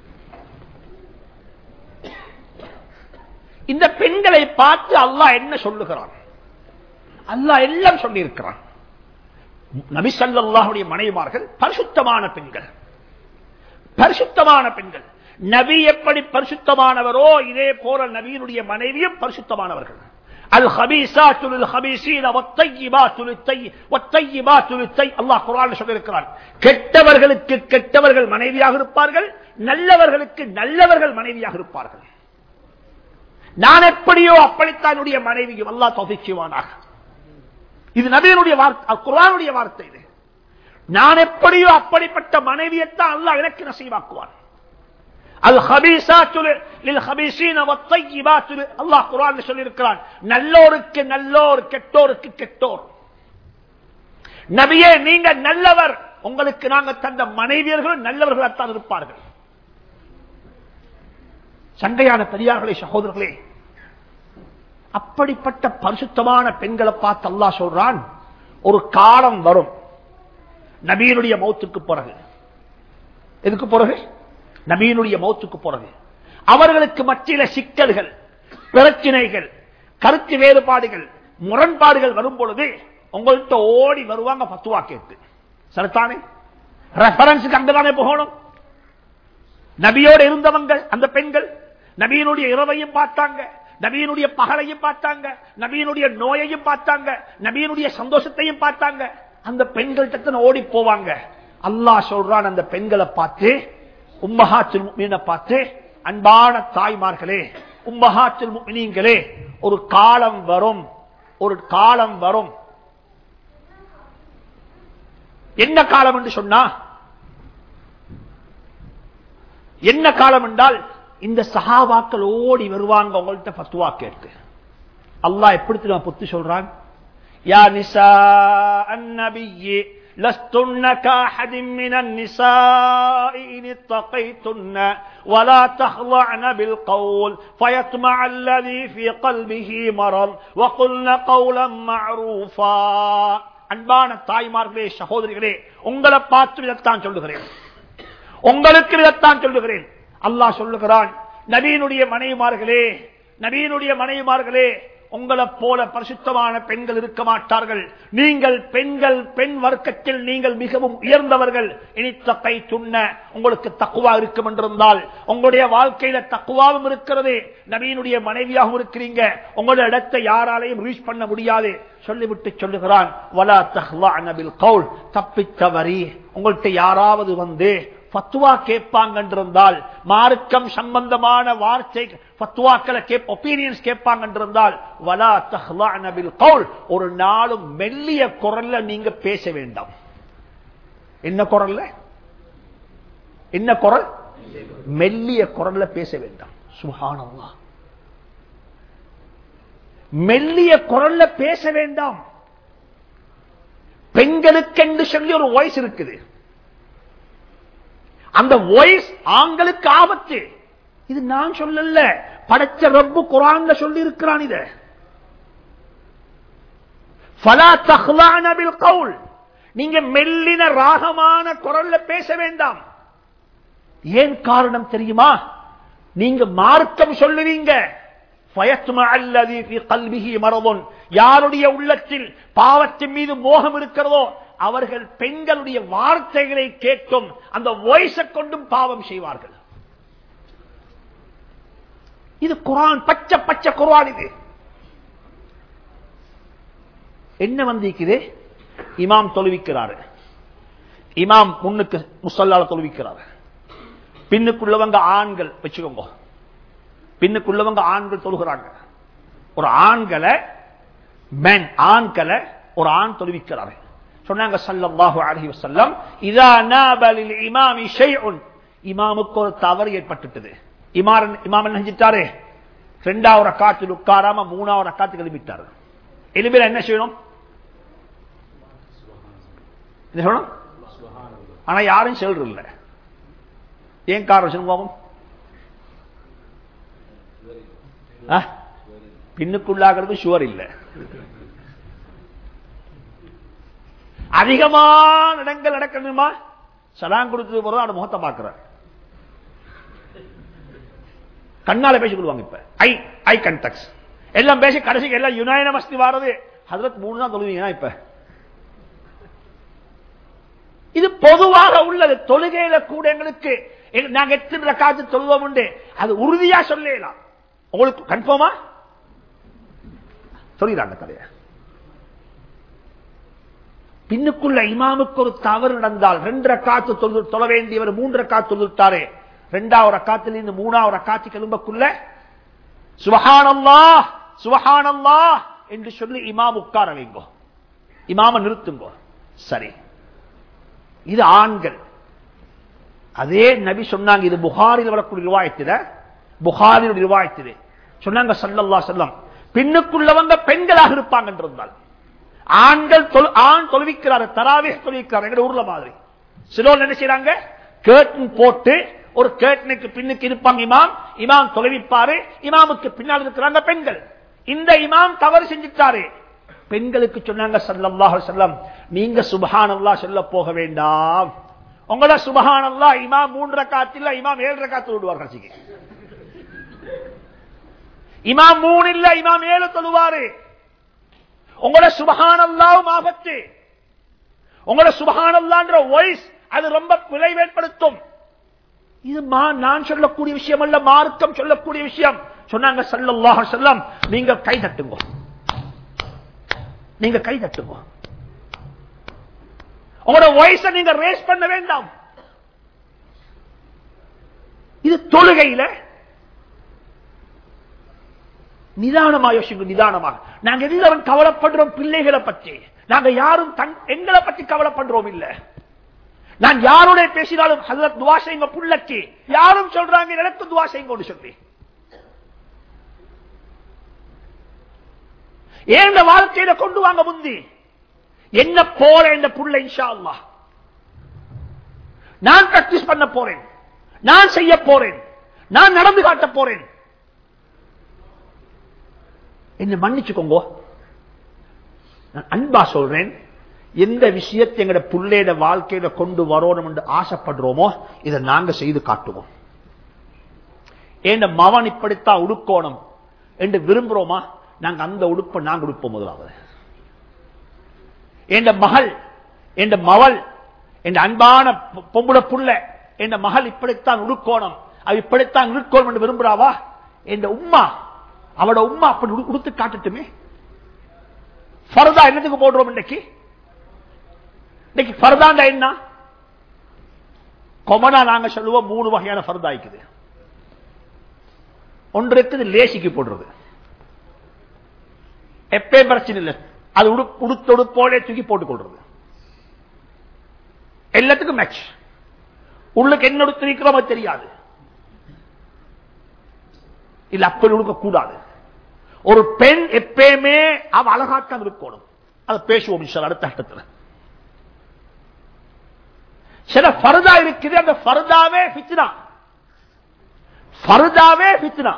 இந்த பெண்களை பார்த்து அல்லாஹ் என்ன சொல்லுகிறான் அல்லாஹ் எல்லாம் சொல்லியிருக்கிறான் நபி ஸல்லல்லாஹுடைய மனைவிமார்கள் பரிசுத்தமான பெண்கள் பரிசுத்தமான பெண்கள் நபி எப்படி பரிசுத்தமானவரோ இதே போல நபியினுடைய மனைவியும் பரிசுத்தமானவர்கள் அல் ஹபீசாத்து லில் ஹபீஸீன வத்தையிபாத்து லித்தை வத்தையிபாத்து லித்தை அல்லாஹ் குர்ஆனில் சொல்லியிருக்கிறான் கெட்டவர்களுக்கு கெட்டவர்கள் மனைவியாக இருப்பார்கள் நல்லவர்களுக்கு நல்லவர்கள் மனைவியாக இருப்பார்கள் நான் எப்படியோ அப்படித்தான் என்னுடைய மனைவியும் அல்லாஹ் தௌஃபீக் செய்வானாக இது நபியினுடைய வார்த்தை குர்ஆனுடைய வார்த்தை இது நான் எப்படியோ அப்படிப்பட்ட மனைவியைத்தான் அல்லாஹ் எனக்கு நசீவாக்குவான் அல் அல்லாஹ் குரான் சொல்லியிருக்கிறான் நல்லோருக்கு நல்லோர் கெட்டோருக்கு கெட்டோர் நபியே நீங்க நல்லவர் உங்களுக்கு நாங்க தந்த மனைவியர்கள் நல்லவர்களாத்தான் இருப்பார்கள் சண்டையான பெரியார்களே சகோதரர்களே அப்படிப்பட்ட பரிசுத்தமான பெண்களை பார்த்து அல்லாஹ் சொல்றான் ஒரு காலம் வரும் நபியினுடைய மௌத்துக்கு பிறகு எதுக்கு பிறகு நபியினுடைய மௌத்துக்கு பிறகு அவர்களுக்கு மத்தியில சிக்கல்கள் பிரச்சனைகள் கருத்து வேறுபாடுகள் முரண்பாடுகள் வரும் பொழுது உங்கள்கிட்ட ஓடி வருவாங்க பத்துவா கேட்டு சரித்தானே ரெஃபரன்ஸுக்கு அங்கதானே போகணும் நபியோடு இருந்தவங்க அந்த பெண்கள் நபியினுடைய இரவையும் பார்த்தாங்க நபியினுடைய பகலையும் பார்த்தாங்க நபியினுடைய நோயையும் பார்த்தாங்க நபியினுடைய சந்தோஷத்தையும் பார்த்தாங்க அந்த பெண்கள் தத்தன ஓடி போவாங்க அல்லாஹ் சொல்றான் அந்த பெண்களை பார்த்து உம்மஹாத்தில் முக்மீனை பார்த்து அன்பான தாய்மார்களே உம்மஹாத்தில் முக்மீன்களே ஒரு காலம் வரும் ஒரு காலம் வரும் என்ன காலம் என்று சொன்னா என்ன காலம் என்றால் இந்த சஹாபாக்கள் ஓடி வருவாங்க உங்கள்கிட்ட பத்துவா கேட்டு அல்லாஹ் எப்படி தெரியுமா புத்தி சொல்றான் யா நிசா அந்நபியே لستن كاحد من النساء إن اتقيتن ولا تخضعن بالقول فيطمع الذي في قلبه مرض وقلن قولا معروفا அன்பான தாய்மார்களே சகோதரிகளே உங்களை பார்த்து இதைத்தான் சொல்லுகிறேன் உங்களுக்கு இதைத்தான் சொல்லுகிறேன் அல்லாஹ் சொல்லுகிறான் நபீனுடைய மனைவிமார்களே நபீனுடைய மனைவிமார்களே உங்களை போல பரிசுத்தமான பெண்கள் இருக்க மாட்டார்கள் நீங்கள் பெண்கள் பெண் வர்க்கத்தில் நீங்கள் மிகவும் உயர்ந்தவர்கள் இனித்தக்கை துண்ண உங்களுக்கு தக்குவா இருக்கும் என்றிருந்தால் உங்களுடைய வாழ்க்கையில தக்குவாவும் இருக்கிறது நபீனுடைய மனைவியாகவும் இருக்கிறீங்க உங்களுடைய இடத்தை யாராலையும் ரீச் பண்ண முடியாது சொல்லிவிட்டு சொல்லுகிறான் வலா தஹ்லா நபில் கவுல் தப்பித்தவரி உங்கள்கிட்ட யாராவது வந்து பத்துவா கேட்பாங்க என்றிருந்தால் மார்க்கம் சம்பந்தமான வார்த்தை பத்துவாக்களை ஒப்பீனியன்ஸ் கேட்பாங்க என்றிருந்தால் வலா தஹ்லா நபில் கவுல் ஒரு நாளும் மெல்லிய குரல்ல நீங்க பேச வேண்டாம் என்ன குரல்ல என்ன குரல் மெல்லிய குரல்ல பேச வேண்டாம் சுகானல்லா மெல்லிய குரல்ல பேச வேண்டாம் பெண்களுக்கென்று சொல்லி ஒரு வாய்ஸ் இருக்குது அந்த வாய்ஸ் ஆண்களுக்கு ஆபத்து இது நான் சொல்லல படைச்ச ரப்பு குரான்ல சொல்லி இருக்கிறான் இத கவுல் நீங்க மெல்லின ராகமான குரல்ல பேச வேண்டாம் ஏன் காரணம் தெரியுமா நீங்க மார்க்கம் சொல்லுவீங்க யாருடைய உள்ளத்தில் பாவத்தின் மீது மோகம் இருக்கிறதோ அவர்கள் பெண்களுடைய வார்த்தைகளை கேட்கும் அந்த வாய்ஸை கொண்டும் பாவம் செய்வார்கள் இது குரான் பச்சை பச்சை குரான் இது என்ன வந்திருக்குது இமாம் தொழுவிக்கிறாரு இமாம் முன்னுக்கு முசல்லால தொழுவிக்கிறாரு பின்னுக்குள்ளவங்க ஆண்கள் வச்சுக்கோங்க பின்னுக்குள்ளவங்க ஆண்கள் தொழுகிறாங்க ஒரு ஆண்களை மேன் ஆண்களை ஒரு ஆண் தொழுவிக்கிறாரு சொன்னாங்க சல்லல்லாஹு அலைஹி வஸல்லம் இதா நாபலில் இமாமி ஷைஉன் இமாமுக்கு ஒரு தவறு ஏற்பட்டுட்டது இமாம் இமாம் என்ன செஞ்சிட்டாரு ரெண்டாவது ரக்காத்தில் உட்காராம மூணாவது ரக்காத்து கிளம்பிட்டாரு எலும்பில என்ன செய்யணும் என்ன சொல்லணும் ஆனா யாரும் செல்ற இல்ல ஏன் காரணம் சொல்லுங்க பின்னுக்குள்ளாகிறது ஷுவர் இல்ல அதிகமான இடங்கள் நடக்கணுமா சலாம் கொடுத்தது போறோம் அந்த முகத்தை பார்க்கிறார் கண்ணால பேசிக் கொள்வாங்க இப்ப ஐ ஐ கண்டக்ஸ் எல்லாம் பேசி கடைசிக்கு எல்லாம் யுனாயின மஸ்தி வாரது ஹதரத் மூணு தான் தொழுவீங்கன்னா இப்ப இது பொதுவாக உள்ளது தொழுகையில கூட எங்களுக்கு எங்க- நாங்க எத்தனை ரக்காத்து தொழுவோம் உண்டு அது உறுதியா சொல்லலாம் உங்களுக்கு கன்ஃபார்மா சொல்லிடுறாங்க கதைய பின்னுக்குள்ள இமாமுக்கு ஒரு தவறு நடந்தால் ரெண்டு ரக்காத்து தொழு தொழ வேண்டியவர் மூன்று ரக்காத்து தொழுட்டாரே ரெண்டாவது ரக்காத்துல இருந்து மூணாவது ரக்காத்து கிளம்பக்குள்ள சுபஹானல்லா சுபஹானல்லா என்று சொல்லி இமாம் உட்கார வைங்கோ இமாம நிறுத்துங்கோ சரி இது ஆண்கள் அதே நபி சொன்னாங்க இது புகாரில் வரக்கூடிய ரிவாயத்தில புகாரில் ரிவாயத்திலே சொன்னாங்க சல்லல்லா செல்லம் பின்னுக்குள்ளவங்க பெண்களாக இருப்பாங்க என்று இருந்தால் ஆண்கள் தொழு- ஆண் தொழுவிக்கிறார் தராவே தொழுவிக்கிறார் எங்க ஊர்ல மாதிரி சிலோர் என்ன செய்யறாங்க கேட்டன் போட்டு ஒரு கேட்டனுக்கு பின்னுக்கு இருப்பாங்க இமாம் இமாம் தொலைவிப்பாரு இமாமுக்கு பின்னால் இருக்கிறாங்க பெண்கள் இந்த இமாம் தவறு செஞ்சுட்டாரு பெண்களுக்கு சொன்னாங்க சல்லல்லாஹு அலைஹி வஸல்லம் நீங்க சுபஹானல்லாஹ் சொல்ல போக வேண்டாம் உங்கள சுபஹானல்லாஹ் இமாம் மூன்று ரக்காத்தில் இமாம் ஏழு ரக்காத்து விடுவார் கட்சிக்கு இமாம் மூணு இல்ல இமாம் ஏழு தொழுவாரு உங்களோட சுபஹானல்லாவும் ஆபத்து உங்களோட சுபஹானல்லான்ற வாய்ஸ் அது ரொம்ப விளைவு ஏற்படுத்தும் இது மா- நான் சொல்லக்கூடிய விஷயம் அல்ல மார்க்கம் சொல்லக்கூடிய விஷயம் சொன்னாங்க சல்லல்லாஹு அலைஹி வஸல்லம் நீங்க கை தட்டுங்க நீங்க கை தட்டுங்க உங்களோட வயசை நீங்க ரேஸ் பண்ண வேண்டாம் இது தொழுகையில நிதானமா யோசிங்க நிதானமாக நாங்க எல்லாரும் கவலைப்படுறோம் பிள்ளைகளை பற்றி நாங்க யாரும் தன் எங்களை பற்றி கவலைப்படுறோம் இல்ல நான் யாருடைய பேசினாலும் ஹசரத் துவா செய்யுங்க புள்ளக்கு யாரும் சொல்றாங்க எனக்கு துவா செய்யுங்க சொல்லி ஏன் இந்த வாழ்க்கையில கொண்டு வாங்க முந்தி என்ன போற இந்த புள்ள இன்ஷா அல்லாஹ் நான் பிராக்டிஸ் பண்ண போறேன் நான் செய்ய போறேன் நான் நடந்து காட்ட போறேன் என்ன மன்னிச்சுக்கோங்க நான் அன்பா சொல்றேன் எந்த விஷயத்தை எங்கட புள்ளையிட வாழ்க்கையில கொண்டு வரணும் என்று ஆசைப்படுறோமோ இதை நாங்க செய்து காட்டுவோம் ஏன் மவன் இப்படித்தான் உடுக்கோணும் என்று விரும்புறோமா நாங்க அந்த உடுப்பை நாங்க உடுப்போம் முதலாவது என் மகள் என் மவள் என் அன்பான பொ- பொம்புட புள்ள என் மகள் இப்படித்தான் உடுக்கோணும் அவ இப்படித்தான் இருக்கோணும் என்று விரும்புறாவா என் உம்மா அவட உம்மா அப்படி உடு- உடுத்து காட்டட்டுமே ஃபர்தா என்னத்துக்கு போடுறோம் இன்னைக்கு இன்னைக்கு ஃபர்தாண்டா என்ன கொமனா நாங்க சொல்லுவோம் மூணு வகையான ஃபர்தா இருக்குது ஒன்று இருக்குது லேசிக்கு போடுறது எப்பயும் பிரச்சனை இல்லை அது உடு- உடுத்தொடுப்போலே தூக்கி போட்டுக் கொள்றது எல்லாத்துக்கும் மேட்ச் உள்ளுக்கு என்ன உடுத்திருக்கிறோமோ தெரியாது இல்ல அப்படி உடுக்க கூடாது ஒரு பெண் எப்பயுமே அவ அழகாத்தான் இருக்கணும் அதை பேசுவோம் இன்ஷா அல்லாஹ் அடுத்த கட்டத்தில் சில ஃபர்தா இருக்குது அந்த ஃபர்தாவே ஃபித்னா ஃபர்தாவே ஃபித்னா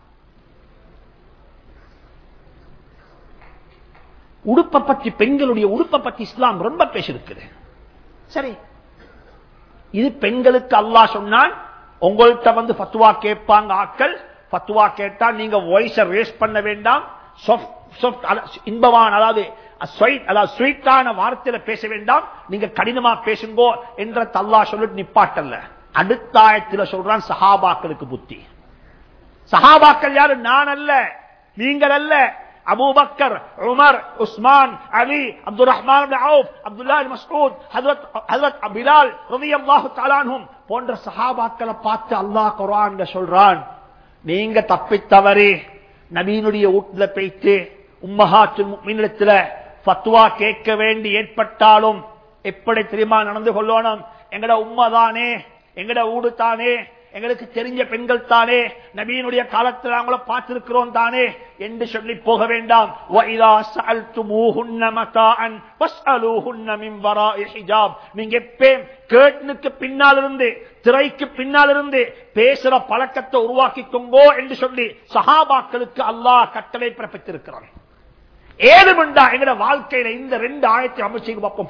உடுப்பை பற்றி பெண்களுடைய உடுப்பை பற்றி இஸ்லாம் ரொம்ப பேசியிருக்குது சரி இது பெண்களுக்கு அல்லாஹ் சொன்னான் உங்கள்கிட்ட வந்து ஃபத்துவா கேட்பாங்க ஆட்கள் ஃபத்துவா கேட்டா நீங்க வாய்ஸ ரேஸ் பண்ண வேண்டாம் soft- soft, அத- இன்பமான அதாவது sweet, அதாவது ஸ்வீட்டான வார்த்தையில பேச வேண்டாம் நீங்க கடினமா பேசுங்கோ என்ற தல்லா சொல்லிட்டு நிப்பாட்டல்ல அடுத்த ஆயத்துல சொல்றான் சஹாபாக்களுக்கு புத்தி சஹாபாக்கள் யாரு நான் அல்ல நீங்கள் அல்ல Abu Bakr Umar Usman Ali Abdul Rahman Auf Abdullah Masud ஹஜரத் ஹஜரத் பிலால் ரலியல்லாஹு தஆலா அன்ஹும் போன்ற சஹாபாக்களை பார்த்து அல்லாஹ் குர்ஆன்ல சொல்றான் நீங்க தப்பி தவறி நபீனுடைய வீட்டுல போயிட்டு உம்மஹாத்துல் முஃமினிடத்துல ஃபத்வா கேட்க வேண்டி ஏற்பட்டாலும் எப்படி தெரியுமா நடந்து கொள்ளணும் எங்கட உம்மதானே எங்கட ஊடு தானே எங்களுக்கு தெரிஞ்ச பெண்கள் தானே நபியினுடைய காலத்தில் அவங்கள பார்த்திருக்கிறோம் தானே என்று சொல்லி போக வேண்டாம் وَإِذَا سَأَلْتُمُوهُنَّ مَتَاعًا فَاسْأَلُوهُنَّ مِنْ وَرَاءِ حِجَابٍ நீங்க எப்பயும் கேட்டனுக்கு பின்னால் இருந்து திரைக்கு பின்னால் இருந்து பேசுற பழக்கத்தை உருவாக்கிக்கோங்கோ என்று சொல்லி சஹாபாக்களுக்கு அல்லாஹ் கட்டளை பிறப்பித்திருக்கிறான் ஏழுமண்டா எங்கட வாழ்க்கையில இந்த ரெண்டு ஆயத்தை அமைச்சு பார்ப்போம்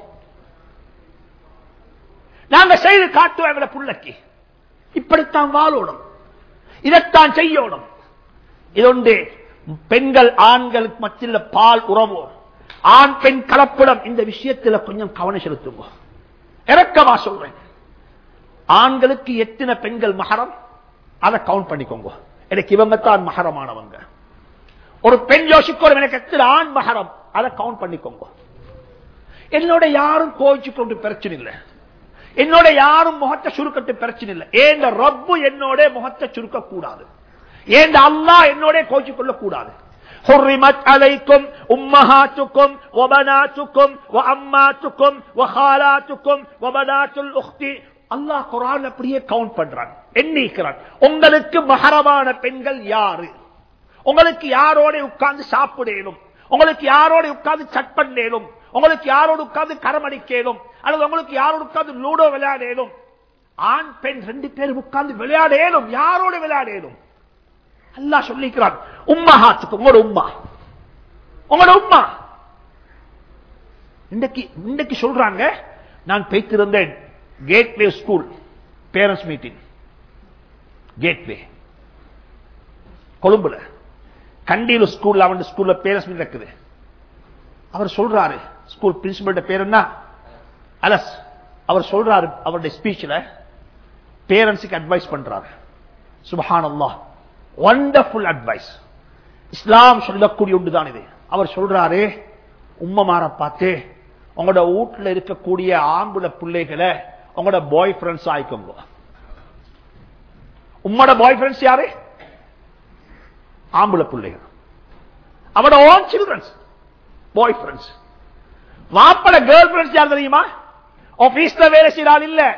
நாங்க செய்து காட்டுவோம் எங்கட புள்ளக்கு இப்படித்தான் வாழணும் இதைத்தான் செய்யணும் இதொண்டு பெண்கள் ஆண்களுக்கு மத்தியில் பால் உறவு ஆண் பெண் கலப்படம் இந்த விஷயத்துல கொஞ்சம் கவனம் செலுத்துங்க இறக்கமா சொல்றேன் ஆண்களுக்கு எத்தனை பெண்கள் மகரம் அதை கவுண்ட் பண்ணிக்கோங்க எனக்கு இவங்க தான் மகரமானவங்க ஒரு பெண் யோசிக்கணும் எனக்கு எத்தனை ஆண் மகரம் அதை கவுண்ட் பண்ணிக்கோங்க என்னோட யாரும் கோவிச்சு கொண்டு பிரச்சனை இல்லை என்னோட யாரும் முகத்தை சுருக்கட்டு பிரச்சனை இல்லை ஏன் ரப்பு என்னோட முகத்தை சுருக்க கூடாது ஏன் அல்லா என்னோட கோச்சு கொள்ள கூடாது حرمت عليكم أمهاتكم وبناتكم وأماتكم وخالاتكم وبنات الأخت அல்லாஹ் குரான் அப்படியே கவுண்ட் பண்றான் எண்ணிக்கிறான் உங்களுக்கு மகரமான பெண்கள் யாரு உங்களுக்கு யாரோட உட்கார்ந்து சாப்பிடலும் உங்களுக்கு யாரோட உட்கார்ந்து சட் பண்ணேலும் உங்களுக்கு யாரோடு உட்கார்ந்து கரமடிக்கலும் அல்லது உங்களுக்கு யாரோடு உட்கார்ந்து லூடோ விளையாடலும் ஆண் பெண் ரெண்டு பேரும் உட்கார்ந்து விளையாடலும் யாரோட விளையாடலும் அல்லா சொல்லிக்கிறான் உம்மஹாத்துக்கு உங்களோட உம்மா உங்களோட உம்மா இன்றைக்கு இன்றைக்கு சொல்றாங்க நான் பேய்த்திருந்தேன் gateway school parents meeting gateway கொழும்புல கண்டியில் ஸ்கூல்ல அவன் ஸ்கூல்ல பேரண்ட்ஸ் மீட்டிங் இருக்குது அவர் சொல்றாரு ஸ்கூல் பிரின்சிபல் பேர் என்ன அலஸ் அவர் சொல்றாரு அவருடைய ஸ்பீச்ல பேரண்ட்ஸுக்கு அட்வைஸ் பண்றாரு சுபஹான் அல்லா வண்டர்ஃபுல் அட்வைஸ் இஸ்லாம் சொல்லக்கூடிய ஒன்றுதான் இது அவர் சொல்றாரு உம்மமார பார்த்து உங்களோட வீட்டுல இருக்கக்கூடிய ஆம்புல பிள்ளைகளை உங்களோட பாய் ஃப்ரெண்ட்ஸ் ஆயிக்கோங்க உம்மோட பாய் ஃப்ரெண்ட்ஸ் யாரு ஆம்புல பிள்ளைகள் அவட ஓன் சில்ட்ரன்ஸ் பாய் ஃப்ரெண்ட்ஸ் வாப்பட கேர்ள் ஃப்ரெண்ட்ஸ் யார் தெரியுமா ஆபீஸ்ல வேலை செய்யறாள் இல்ல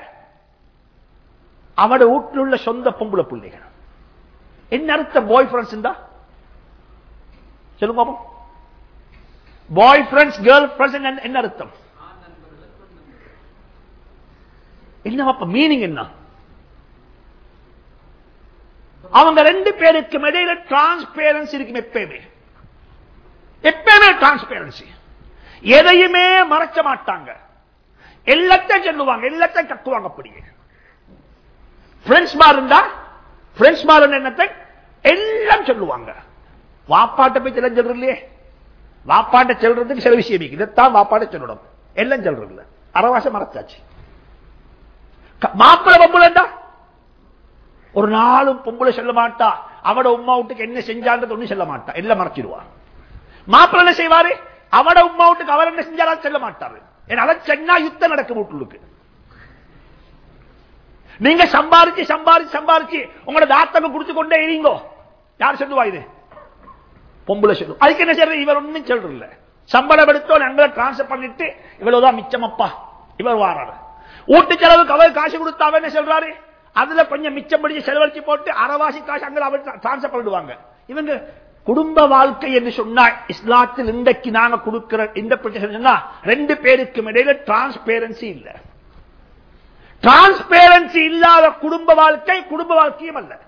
அவட வீட்டில் உள்ள சொந்த பொம்புல பிள்ளைகள் என்ன அர்த்தம் பாய் ஃப்ரெண்ட்ஸ் இருந்தா சொல்லுங்க பாய் ஃப்ரெண்ட்ஸ் கேர்ள் ஃப்ரெண்ட்ஸ் என்ன அர்த்தம் என்ன மீனிங் என்ன அவங்க ரெண்டு பேருக்கு இடையில டிரான்ஸ்பேரன்சி இருக்கும் எப்பயுமே எப்பயுமே டிரான்ஸ்பேரன்சி எதையுமே மறைச்ச மாட்டாங்க எல்லாத்தையும் சொல்லுவாங்க எல்லாத்தையும் கட்டுவாங்க அப்படியே பிரெண்ட்ஸ் மார் இருந்தா பிரெண்ட்ஸ் மார் என்னத்தை எல்லாம் சொல்லுவாங்க வாப்பாட்ட போய் எல்லாம் சொல்றது இல்லையே வாப்பாட்ட சொல்றதுக்கு சில விஷயம் இருக்கு இதைத்தான் வாப்பாட்ட சொல்லணும் எல்லாம் சொல்றது இல்ல அறவாசம் மறைச்சாச்சு மாப்பிள்ள பொம்புலண்டா ஒரு நாளும் பொம்புல சொல்ல மாட்டா அவட உமா வீட்டுக்கு என்ன செஞ்சான்றது ஒண்ணு சொல்ல மாட்டா எல்லாம் மறைச்சிடுவா மாப்பிள்ள என்ன செய்வாரு அவட உமா வீட்டுக்கு அவர் என்ன செஞ்சாலும் சொல்ல மாட்டாரு ஏன்னா அதை சென்னா யுத்தம் நடக்கும் வீட்டுக்கு நீங்க சம்பாரிச்சு சம்பாரிச்சு சம்பாரிச்சு உங்களோட தாத்தகம் குடிச்சு கொண்டே இருங்கோ யார் சொல்லுவா இது பொம்பளை சொல்லும் அதுக்கு என்ன செய்யறது இவர் ஒன்னும் சொல்றது இல்ல சம்பளம் எடுத்தோம் எங்களை டிரான்ஸ்பர் பண்ணிட்டு இவ்வளவுதான் மிச்சமப்பா இவர் வாராரு ஊட்டு செலவுக்கு அவர் காசு கொடுத்தா அவர் என்ன சொல்றாரு அதுல கொஞ்சம் மிச்சம் படிச்சு செலவழிச்சு போட்டு அறவாசி காசு அங்க அவர் டிரான்ஸ்பர் பண்ணிடுவாங்க இவங்க குடும்ப வாழ்க்கை என்று சொன்னா இஸ்லாத்தில் இன்றைக்கு நாங்க கொடுக்கிற இந்த ரெண்டு பேருக்கும் இடையில டிரான்ஸ்பேரன்சி இல்ல டிரான்ஸ்பேரன்சி இல்லாத குடும்ப வாழ்க்கை குடும்ப வாழ்க்கையும் அல்ல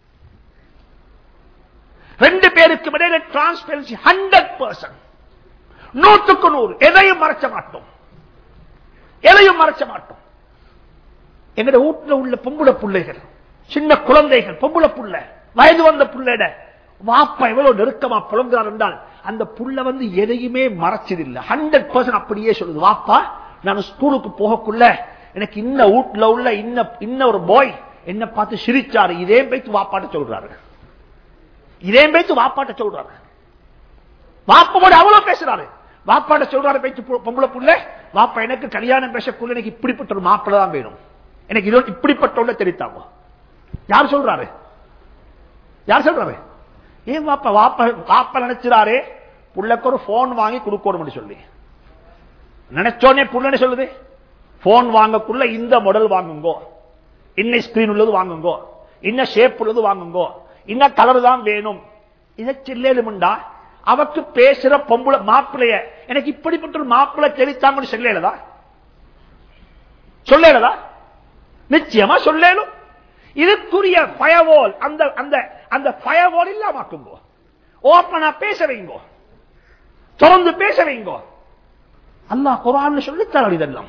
ரெண்டு பேருக்கு இடையில டிரான்ஸ்பேரன்சி ஹண்ட்ரட் பர்சன்ட் நூற்றுக்கு நூறு எதையும் மறைச்ச மாட்டோம் எதையும் மறைச்ச மாட்டோம் எங்கட வீட்டுல உள்ள பொம்புல பிள்ளைகள் சின்ன குழந்தைகள் பொம்புல புள்ள வயது வந்த புள்ளைட வாப்பா எவ்வளவு நெருக்கமா புலங்குறார் என்றால் அந்த புள்ள வந்து எதையுமே மறைச்சதில்லை ஹண்ட்ரட் பர்சன்ட் அப்படியே சொல்லுது வாப்பா நான் ஸ்கூலுக்கு போகக்குள்ள எனக்கு இன்ன வீட்டுல உள்ள இன்ன இன்ன ஒரு பாய் என்ன பார்த்து சிரிச்சாரு இதே பேச்சு வாப்பாட்ட சொல்றாரு இதே பேச்சு வாப்பாட்ட சொல்றாரு வாப்போட அவ்வளவு பேசுறாரு வாப்பாட்ட சொல்றாரு பேச்சு பொம்பளை புள்ள வாப்பா எனக்கு கல்யாணம் பேசக்குள்ள எனக்கு இப்படிப்பட்ட ஒரு மாப்பிள்ள தான் வேணும் எனக்கு இது இப்படிப்பட்ட தெரிவித்தாங்க யார் சொல்றாரு யார் சொல்றாரு ஏன் வாப்பா வாப்பா வாப்பா நினைச்சிறாரு புள்ளக்கு ஒரு போன் வாங்கி கொடுக்கணும் சொல்லி நினைச்சோனே புள்ள சொல்லுது போன் வாங்கக்குள்ள இந்த மாடல் வாங்குங்கோ இன்னை ஸ்கிரீன் உள்ளது வாங்குங்கோ இன்ன ஷேப் உள்ளது வாங்குங்கோ இன்ன கலர் தான் வேணும் இதை சில்லேலுமுண்டா அவக்கு பேசுற பொம்புல மாப்பிளைய எனக்கு இப்படிப்பட்ட ஒரு மாப்பிள்ளை தெளித்தாங்கன்னு சொல்லலதா சொல்லலதா நிச்சயமா சொல்லேலும் இதுக்குரிய ஃபயர்வால் அந்த அந்த அந்த ஃபயர்வால் இல்லாமக்குங்கோ ஓப்பனா பேச வைங்கோ தொடர்ந்து பேச வைங்கோ அல்லாஹ் குரான் சொல்லித்தர இதெல்லாம்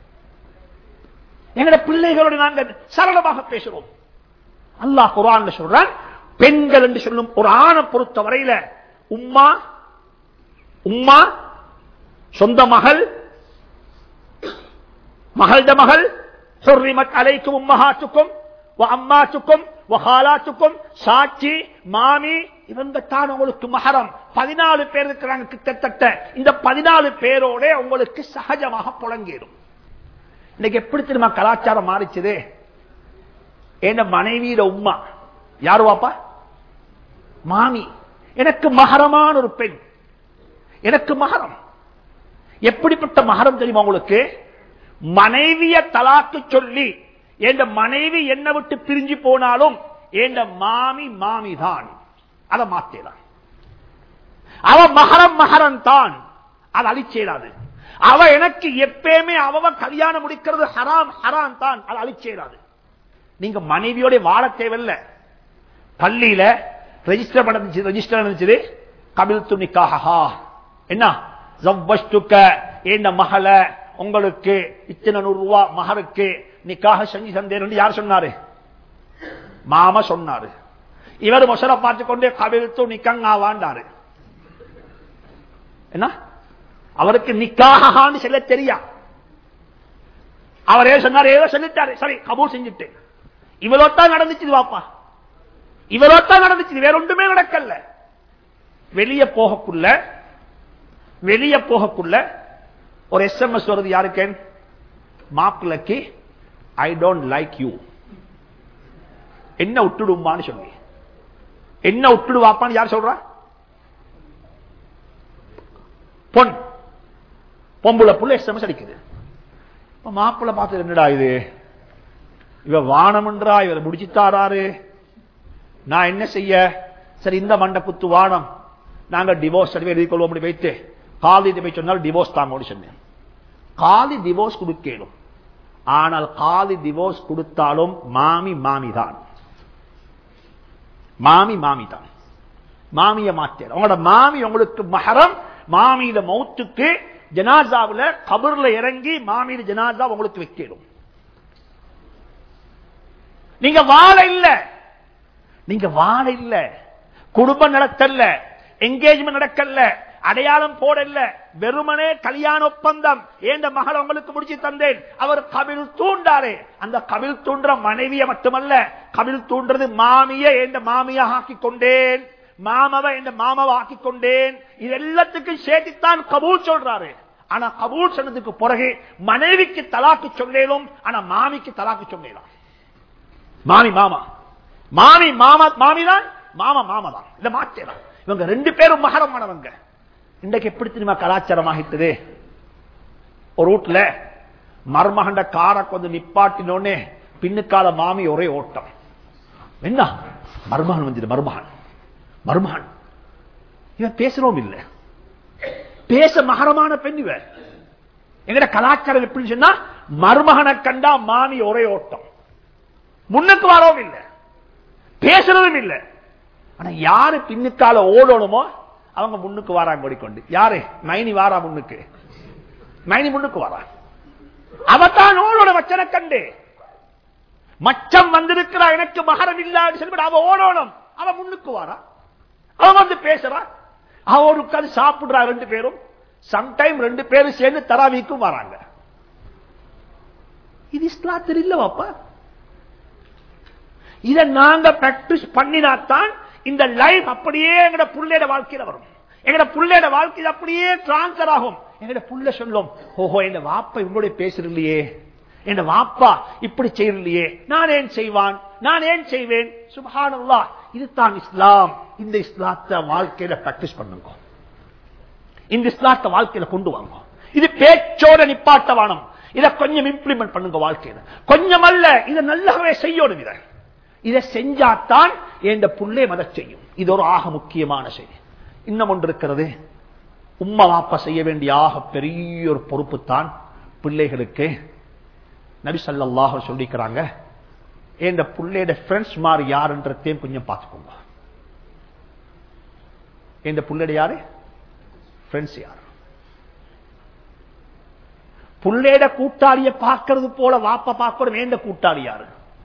எங்கட பிள்ளைகளோடு நாங்கள் சரளமாக பேசுறோம் அல்லாஹ் குரான் சொல்றான் பெண்கள் என்று சொல்லும் ஒரு ஆணை பொறுத்த வரையில உம்மா உம்மா சொந்த மகள் மகள்ட மகள் ஹுர்ரிமத் அலைக்கும் உம்மஹாத்துக்கும் அம்மாத்துக்கும் வஹாலாத்துக்கும் சாட்சி மாமி இவங்க தான் உங்களுக்கு மகரம் பதினாலு பேர் இருக்கிறாங்க கிட்டத்தட்ட இந்த பதினாலு பேரோட உங்களுக்கு சகஜமாக புழங்கிடும் இன்னைக்கு எப்படி தெரியுமா கலாச்சாரம் மாறிச்சது என்ன மனைவியிட உம்மா யாரு வாப்பா மாமி எனக்கு மகரமான ஒரு பெண் எனக்கு மகரம் எப்படிப்பட்ட மகரம் தெரியுமா உங்களுக்கு மனைவிய தலாக்கு சொல்லி என் மனைவி என்னை விட்டு பிரிஞ்சு போனாலும் என் மாமி மாமி தான் அதை மாத்தேதான் அவ மகரம் மகரம் தான் அது அழிச்சேடாது அவ எனக்கு எப்பயுமே அவ கல்யாணம் முடிக்கிறது ஹராம் ஹராம் தான் அது அழிச்சேடாது நீங்க மனைவியோட வாழ தேவையில்ல பள்ளியில ரெஜிஸ்டர் பண்ண ரெஜிஸ்டர் நடந்துச்சு கபில் துணிக்காக என்ன ஜவ்வஷ்டுக்க என் மகளை உங்களுக்கு இத்தனை நூறு ரூபா மகருக்கு நிக்காக செஞ்சு தந்தேன் யார் சொன்னாரு மாமா சொன்னாரு இவர் மொசர பார்த்து கொண்டே கவிழ்த்து நிக்கங்காவாண்டாரு என்ன அவருக்கு நிக்காகான்னு சொல்ல தெரியா அவர் ஏதோ சொன்னார் ஏதோ சொல்லிட்டாரு சரி கபூர் செஞ்சுட்டு இவரோத்தான் நடந்துச்சு வாப்பா இவரோத்தான் நடந்துச்சு வேற ஒன்றுமே நடக்கல வெளிய போகக்குள்ள வெளிய போகக்குள்ள ஒரு எஸ்எம்எஸ் வருது யாருக்கு மாப்பிள்ளைக்கு ஐ டோன்ட் லைக் யூ என்ன விட்டுடுமான்னு சொல்லி என்ன விட்டுடுவாப்பான்னு யார் சொல்றா பொன் பொம்புல புள்ள எஸ்எம்எஸ் அடிக்குது மாப்பிள்ள பார்த்து என்னடா இது இவ வானம்ன்றா இவரை முடிச்சுத்தாராரு நான் என்ன செய்ய சரி இந்த மண்டை குத்து வானம் நாங்க டிவோர்ஸ் சர்டிஃபிகேட் எழுதி கொள்வோம் அப்படி வைத்து காலி போய் சொன்னால் டிவோர்ஸ் தாங்க சொன்னேன் காலி டிவோர்ஸ் கொடுக்கலும் ஆனால் காலி டிவோர்ஸ் கொடுத்தாலும் மாமி மாமி தான் மாமி மாமி தான் மாமிய மாத்தேன் உங்களோட மாமி உங்களுக்கு மகரம் மாமியில மௌத்துக்கு ஜனாசாவில் கபர்ல இறங்கி மாமியில ஜனாசா உங்களுக்கு வைக்கணும் நீங்க வாழ இல்ல நீங்க வாழ இல்ல குடும்பம் நடத்தல என்கேஜ்மெண்ட் நடக்கல அடையாளம் போடல வெறுமனே கல்யாண ஒப்பந்தம் ஏந்த மகள் உங்களுக்கு முடிச்சு தந்தேன் அவர் கபில் தூண்டாரு அந்த கபில் தூண்டுற மனைவிய மட்டுமல்ல கபில் தூண்டுறது மாமிய ஏந்த மாமியா ஆக்கி கொண்டேன் மாமவை என்ற மாமாவை ஆக்கி கொண்டேன் இது எல்லாத்துக்கும் சேர்த்துத்தான் கபூல் சொல்றாரு ஆனா கபூல் சொன்னதுக்கு பிறகு மனைவிக்கு தலாக்கு சொல்லேலும் ஆனா மாமிக்கு தலாக்கு சொல்லலாம் மாமி மாமா மாமி மாமா மாமி தான் மாமா மாமா தான் இத மாற்றலாம் இவங்க ரெண்டு பேரும் மகரமானவங்க இன்றைக்கு எப்படி தெரியுமா கலாச்சாரம் ஆகிட்டது ஒரு வீட்டுல மருமகண்ட காரை கொஞ்சம் நிப்பாட்டினோடனே பின்னுக்கால மாமி ஒரே ஓட்டம் என்ன மருமகன் வந்து மருமகன் மருமகன் இவன் பேசுறோம் இல்ல பேச மகரமான பெண் இவன் எங்கட கலாச்சாரம் எப்படி சொன்னா மருமகனை கண்டா மாமி ஒரே ஓட்டம் முன்னுக்கு வரவும் இல்லை பேசுறதும் இல்லை ஆனா யாரு பின்னுக்கால ஓடணுமோ அவங்க முன்னுக்கு வாராங்க ஓடிக்கொண்டு யாரு மைனி வாரா முன்னுக்கு மைனி முன்னுக்கு வாரா அவத்தான் ஓடோட வச்சன கண்டு மச்சம் வந்திருக்கிறா எனக்கு மகரம் இல்லான்னு சொல்லி அவ ஓடணும் அவ முன்னுக்கு வாரா அவன் வந்து பேசுறா அவன் உட்காந்து சாப்பிடுறா ரெண்டு பேரும் சம்டைம் ரெண்டு பேரும் சேர்ந்து தராவிக்கும் வராங்க இது இஸ்லாத்தில் இல்லவாப்பா இதை நாங்க பிராக்டிஸ் பண்ணினாத்தான் இந்த லைஃப் அப்படியே எங்கட புள்ளையோட வாழ்க்கையில வரும் எங்கட புள்ளையோட வாழ்க்கை அப்படியே டிரான்ஸ்பர் ஆகும் எங்கட புள்ள சொல்லும் ஓஹோ என் வாப்பா இவங்களுடைய பேசுறலையே என் வாப்பா இப்படி செய்யலையே நான் ஏன் செய்வான் நான் ஏன் செய்வேன் சுபஹானல்லா இதுதான் இஸ்லாம் இந்த இஸ்லாத்த வாழ்க்கையில பிராக்டிஸ் பண்ணுங்க இந்த இஸ்லாத்த வாழ்க்கையில கொண்டு வாங்க இது பேச்சோட நிப்பாட்ட வானம் இதை கொஞ்சம் இம்ப்ளிமெண்ட் பண்ணுங்க வாழ்க்கையில கொஞ்சம் அல்ல இதை நல்லாவே செய்யணும் இதை இதை செஞ்சாத்தான் என் புள்ளே மத செய்யும் இது ஒரு ஆக முக்கியமான செய்தி இன்னும் ஒன்று இருக்கிறது உம்மா வாப்பா செய்ய வேண்டிய ஆக பெரிய ஒரு பொறுப்பு தான் பிள்ளைகளுக்கு நபி ஸல்லல்லாஹு அலைஹி சொல்லிக்கிறாங்க என் புள்ளையோட ஃப்ரெண்ட்ஸ் மாறு யாருன்றதையும் கொஞ்சம் பார்த்துக்கோங்க என் புள்ளையோட யாரு ஃப்ரெண்ட்ஸ் யார் புள்ளையோட கூட்டாளிய பார்க்கறது போல வாப்ப பார்க்கணும் வேண்ட கூட்டாளி யாரு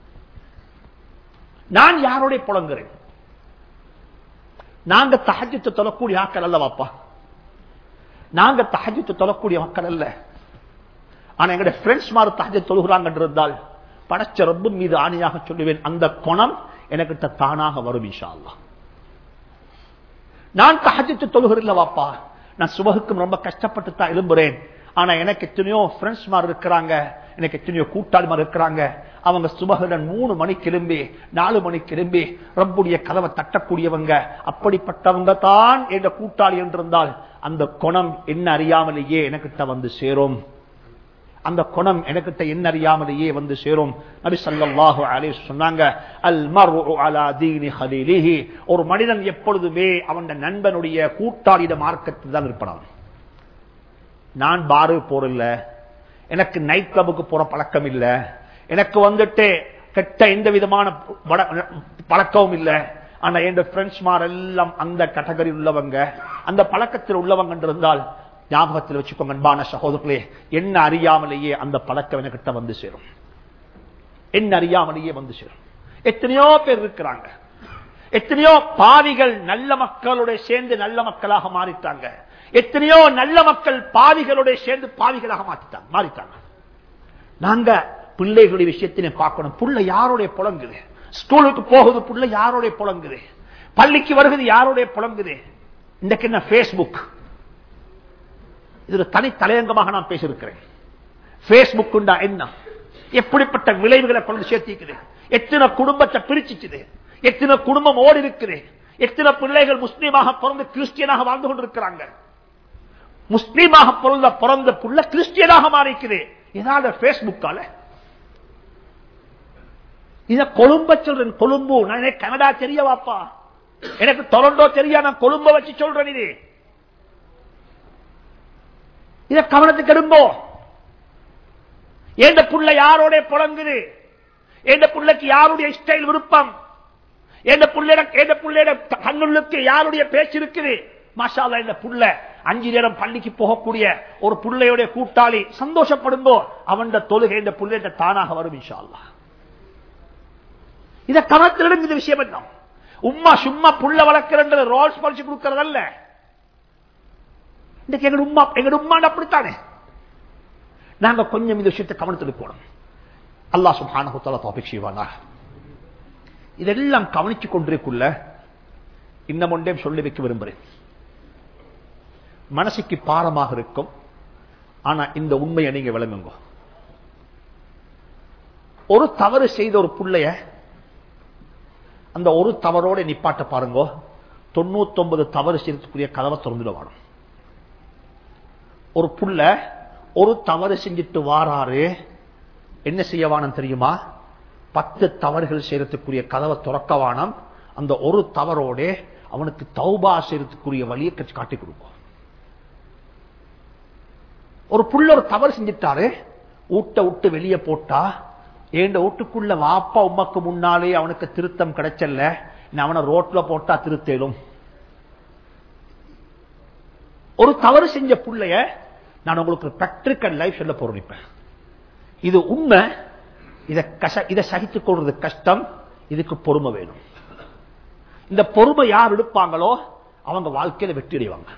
நான் யாரோட புலங்குறேன் நாங்க தஹஜத்தை தொழக்கூடிய ஆக்கள் அல்ல வாப்பா நாங்க தஹஜத்தை தொழக்கூடிய மக்கள் அல்ல ஆனா எங்கட ஃப்ரெண்ட்ஸ் மாதிரி தஹஜ தொழுகிறாங்க இருந்தால் படைச்ச ரப்பு மீது ஆணையாக சொல்லுவேன் அந்த குணம் எனக்கிட்ட தானாக வரும் இன்ஷா அல்லாஹ் நான் தஹஜத்து தொழுகிறல்ல வாப்பா நான் சுபகுக்கும் ரொம்ப கஷ்டப்பட்டு தான் எழும்புறேன் ஆனா எனக்கு எத்தனையோ ஃப்ரெண்ட்ஸ் மாதிரி இருக்கிறாங்க எனக்கு எத்தனையோ கூட்டாளி மாதிரி இருக்கிறாங்க அவங்க சுபகுடன் மூணு மணிக்கு எழும்பி நாலு மணிக்கு எழும்பி ரப்புடைய கதவை தட்டக்கூடியவங்க அப்படிப்பட்டவங்க தான் என்ற கூட்டாளி என்றிருந்தால் அந்த குணம் என்ன அறியாமலேயே எனக்கிட்ட வந்து சேரும் அந்த குணம் எனக்கிட்ட என்ன அறியாமலேயே வந்து சேரும் நபி ஸல்லல்லாஹு அலைஹி சொன்னாங்க அல் மர்உ அலா தீனி ஹலீலிஹி ஒரு மனிதன் எப்பொழுதுமே அவன் நண்பனுடைய கூட்டாளிட மார்க்கத்தில் தான் இருப்பான் நான் பாரு போறதில்ல எனக்கு நைட் கிளப்புக்கு போற பழக்கம் இல்ல எனக்கு வந்துட்டு கெட்ட எந்த விதமான வட- பழக்கமும் இல்ல ஆனா என் ஃப்ரெண்ட்ஸ் எல்லாம் அந்த கேட்டகரி உள்ளவங்க அந்த பழக்கத்தில் உள்ளவங்க இருந்தால் ஞாபகத்தில் வச்சுக்கோங்க அன்பான சகோதரர்களே என்ன அறியாமலேயே அந்த பழக்கம் எனக்கிட்ட வந்து சேரும் என்ன அறியாமலேயே வந்து சேரும் எத்தனையோ பேர் இருக்கிறாங்க எத்தனையோ பாவிகள் நல்ல மக்களோட சேர்ந்து நல்ல மக்களாக மாறிட்டாங்க எத்தனையோ நல்ல மக்கள் பாவிகளோட சேர்ந்து பாவிகளாக மாற்றிட்டாங்க மாறிட்டாங்க நாங்க பிள்ளைகளுடைய விஷயத்தினை பார்க்கணும் புள்ள யாருடைய புலங்குது ஸ்கூலுக்கு போகுது புள்ள யாருடைய புலங்குது பள்ளிக்கு வருகிறது யாருடைய புலங்குது இன்றைக்கு என்ன பேஸ்புக் இது ஒரு தனி தலையங்கமாக நான் பேசியிருக்கிறேன் பேஸ்புக் என்ன எப்படிப்பட்ட விளைவுகளை கொண்டு சேர்த்திக்குது எத்தனை குடும்பத்தை பிரிச்சுச்சுது எத்தனை குடும்பம் ஓடி இருக்குது எத்தனை பிள்ளைகள் முஸ்லீமாக பிறந்து கிறிஸ்டியனாக வாழ்ந்து கொண்டிருக்கிறாங்க முஸ்லீமாக பிறந்த பிறந்த புள்ள கிறிஸ்டியனாக மாறிக்குது ஏதாவது பேஸ்புக்கால இத கொழும்ப சொல்றேன் கொழும்பு நான் எனக்கு கனடா தெரிய வாப்பா எனக்கு டொரண்டோ தெரியா நான் கொழும்ப வச்சு சொல்றேன் இது இத கவனத்துக்கு எடுங்கோ எந்த புள்ள யாரோட புலங்குது எந்த புள்ளைக்கு யாருடைய ஸ்டைல் விருப்பம் எந்த புள்ளைட எந்த புள்ளைட கண்ணுள்ளுக்கு யாருடைய பேச்சு இருக்குது மாஷாலா இந்த புள்ள அஞ்சு நேரம் பள்ளிக்கு போகக்கூடிய ஒரு புள்ளையோட கூட்டாளி சந்தோஷப்படும்போ அவன் தொழுகை இந்த புள்ளைகிட்ட தானாக வரும் இன்ஷா அல்லாஹ் இத கவனத்தில் எடுங்க விஷயம் என்ன உம்மா சும்மா புள்ள வளர்க்கிற ரோல்ஸ் பறிச்சு கொடுக்கறதல்ல இன்னைக்கு எங்க உம்மா எங்க உம்மா அப்படித்தானே நாங்க கொஞ்சம் இந்த விஷயத்தை கவனத்தில் இருக்கணும் அல்லாஹ் சுப்ஹானஹு தஆலா தௌஃபீக் செய்வானா இதெல்லாம் கவனிச்சு கொண்டிருக்குள்ள இன்னும் ஒன்றே சொல்லி வைக்க விரும்புகிறேன் மனசுக்கு பாரமாக இருக்கும் ஆனா இந்த உண்மையை நீங்க விளங்குங்க ஒரு தவறு செய்த ஒரு புள்ளைய அந்த ஒரு தவறோட நிப்பாட்ட பாருங்க தொண்ணூத்தி தவறு செய்யறதுக்குரிய கதவை திறந்துடுவாங்க ஒரு புள்ள ஒரு தவறு செஞ்சுட்டு வாராரு என்ன செய்யவானம் தெரியுமா பத்து தவறுகள் செய்யறதுக்குரிய கதவை துறக்கவானம் அந்த ஒரு தவறோட அவனுக்கு தௌபா செய்யறதுக்குரிய வழியை காட்டி கொடுக்கும் ஒரு புள்ள ஒரு தவறு செஞ்சிட்டாரு ஊட்ட விட்டு வெளியே போட்டா ஏண்ட வீட்டுக்குள்ள வாப்பா உமக்கு முன்னாலே அவனுக்கு திருத்தம் கிடைச்சல்ல நான் அவனை ரோட்ல போட்டா திருத்தேலும் ஒரு தவறு செஞ்ச புள்ளைய நான் உங்களுக்கு பிராக்டிக்கல் லைஃப் சொல்ல போறேன் இது உண்மை இதை கச இதை சகித்துக் கொள்றது கஷ்டம் இதுக்கு பொறுமை வேணும் இந்த பொறுமை யார் எடுப்பாங்களோ அவங்க வாழ்க்கையில வெற்றி அடைவாங்க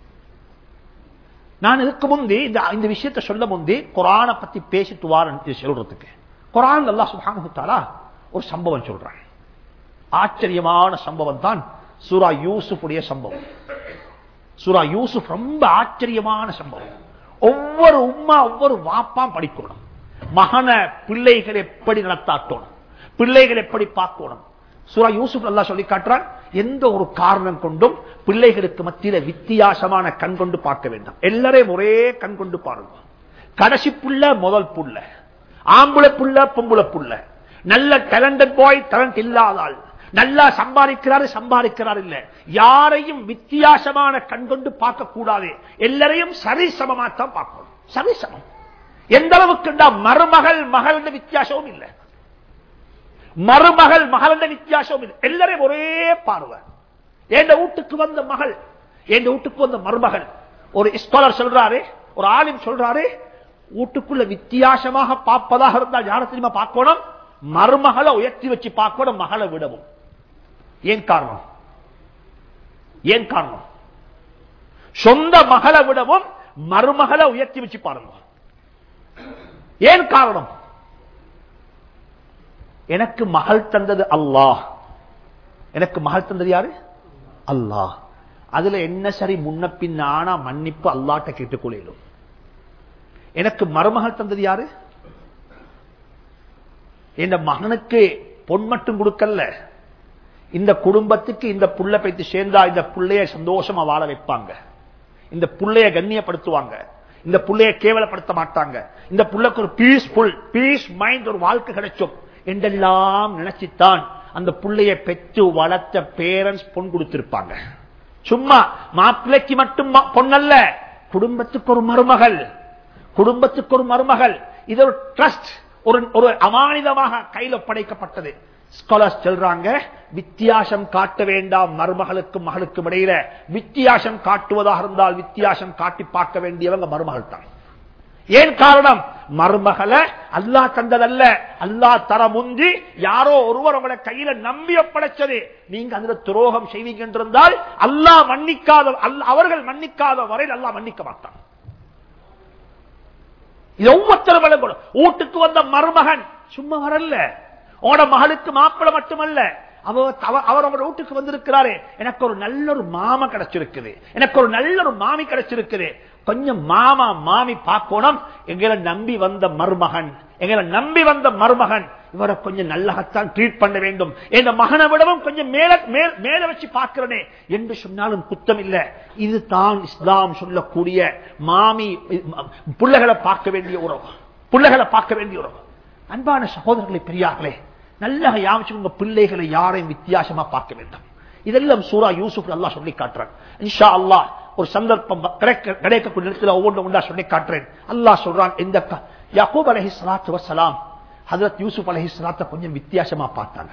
நான் இதுக்கு முந்தி இந்த இந்த விஷயத்தை சொல்ல முந்தி குரானை பத்தி பேசிட்டு வாரன் சொல்றதுக்கு குரான் அல்லா சுபானுத்தாலா ஒரு சம்பவம் சொல்றான் ஆச்சரியமான சம்பவம் தான் சூரா யூசுஃபுடைய சம்பவம் சூரா யூசுப் ரொம்ப ஆச்சரியமான சம்பவம் ஒவ்வொரு உம்மா ஒவ்வொரு வாப்பாம் படிக்கணும் மகன பிள்ளைகள் எப்படி நடத்தாட்டணும் பிள்ளைகள் எப்படி பார்க்கணும் சூரா யூசுப் அல்லா சொல்லி காட்டுறான் எந்த ஒரு காரணம் கொண்டும் பிள்ளைகளுக்கு மத்தியில வித்தியாசமான கண் கொண்டு பார்க்க வேண்டாம் எல்லாரையும் ஒரே கண் கொண்டு பாருங்க கடைசி புள்ள முதல் புள்ள ஆம்புல புள்ள பொம்புல புள்ள நல்ல டேலண்டட் பாய் டேலண்ட் இல்லாதால் நல்லா சம்பாதிக்கிறாரு சம்பாதிக்கிறார் இல்ல யாரையும் வித்தியாசமான கண் கொண்டு பார்க்க கூடாது எல்லாரையும் சரிசமமா தான் பார்க்கணும் சரிசமம் எந்த அளவுக்கு மருமகள் மகள் வித்தியாசமும் இல்லை மருமகள் மகள் வித்தியாசமும் இல்லை எல்லாரையும் ஒரே பார்வை எந்த வீட்டுக்கு வந்த மகள் எந்த வீட்டுக்கு வந்த மருமகள் ஒரு ஸ்காலர் சொல்றாரு ஒரு ஆலிம் சொல்றாரு வீட்டுக்குள்ள வித்தியாசமாக பார்ப்பதாக இருந்தால் யாரை தெரியுமா பார்க்கணும் மருமகளை உயர்த்தி வச்சு பார்க்கணும் மகளை விடவும் ஏன் காரணம் ஏன் காரணம் சொந்த மகளை விடவும் மருமகளை உயர்த்தி வச்சு பாருங்க ஏன் காரணம் எனக்கு மகள் தந்தது அல்லாஹ் எனக்கு மகள் தந்தது யாரு அல்லாஹ் அதுல என்ன சரி முன்ன பின் ஆனா மன்னிப்பு அல்லாட்ட கேட்டுக்கொள்ளும் எனக்கு மருமகள் தந்தது யாரு இந்த மகனுக்கு பொன் மட்டும் கொடுக்கல இந்த குடும்பத்துக்கு இந்த புள்ள பைத்து சேர்ந்தா இந்த புள்ளைய சந்தோஷமா வாழ வைப்பாங்க இந்த புள்ளைய கண்ணியப்படுத்துவாங்க இந்த புள்ளைய கேவலப்படுத்த மாட்டாங்க இந்த புள்ளைக்கு ஒரு பீஸ்ஃபுல் பீஸ் மைண்ட் ஒரு வாழ்க்கை கிடைக்கும் என்றெல்லாம் நினைச்சுத்தான் அந்த புள்ளைய பெற்று வளர்த்த பேரண்ட்ஸ் பொன் கொடுத்திருப்பாங்க சும்மா மாப்பிள்ளைக்கு மட்டும் பொண்ணல்ல குடும்பத்துக்கு ஒரு மருமகள் குடும்பத்துக்கு ஒரு மருமகள் இது ஒரு ட்ரஸ்ட் ஒரு ஒரு அமானிதமாக கையில் ஒப்படைக்கப்பட்டது ஸ்காலர்ஸ் சொல்றாங்க வித்தியாசம் காட்ட வேண்டாம் மருமகளுக்கும் மகளுக்கும் இடையில வித்தியாசம் காட்டுவதாக இருந்தால் வித்தியாசம் காட்டி பார்க்க வேண்டியவங்க மருமகள் தான் ஏன் காரணம் மருமகளை அல்லா தந்ததல்ல அல்லா தர முந்தி யாரோ ஒருவர் உங்களை கையில நம்பி ஒப்படைச்சது நீங்க அதுல துரோகம் செய்வீங்க என்றிருந்தால் அல்லா மன்னிக்காத அவர்கள் மன்னிக்காத வரையில் அல்லா மன்னிக்க மாட்டான் இது ஒவ்வொருத்தரும் வழங்கணும் வீட்டுக்கு வந்த மருமகன் சும்மா வரல உங்களோட மகளுக்கு மாப்பிள மட்டுமல்ல அவர் உங்களோட வீட்டுக்கு வந்திருக்கிறாரு எனக்கு ஒரு நல்ல ஒரு மாமா கிடைச்சிருக்குது எனக்கு ஒரு நல்ல ஒரு மாமி கிடைச்சிருக்குது கொஞ்சம் மாமா மாமி பார்க்கணும் எங்களை நம்பி வந்த மருமகன் எங்களை நம்பி வந்த மருமகன் இவரை கொஞ்சம் நல்லகத்தான் ட்ரீட் பண்ண வேண்டும் என் மகனை விடவும் கொஞ்சம் மேல மேல வச்சு பார்க்கிறனே என்று சொன்னாலும் குத்தம் இல்ல இது தான் இஸ்லாம் சொல்லக்கூடிய மாமி பிள்ளைகளை பார்க்க வேண்டிய உறவு பிள்ளைகளை பார்க்க வேண்டிய உறவு அன்பான சகோதரர்களை பெரியார்களே நல்ல யாமிச்சு உங்க பிள்ளைகளை யாரையும் வித்தியாசமா பார்க்க வேண்டும் இதெல்லாம் சூரா யூசுப் அல்லா சொல்லி காட்டுறான் இன்ஷா அல்லா ஒரு சந்தர்ப்பம் கிடைக்கக்கூடிய இடத்துல ஒவ்வொன்று உண்டா சொல்லி காட்டுறேன் அல்லாஹ் சொல்றான் இந்த யாக்கூப் அலஹி சலாத்து வசலாம் ஹதரத் யூசுப் அலஹி சலாத்தை கொஞ்சம் வித்தியாசமா பார்த்தாங்க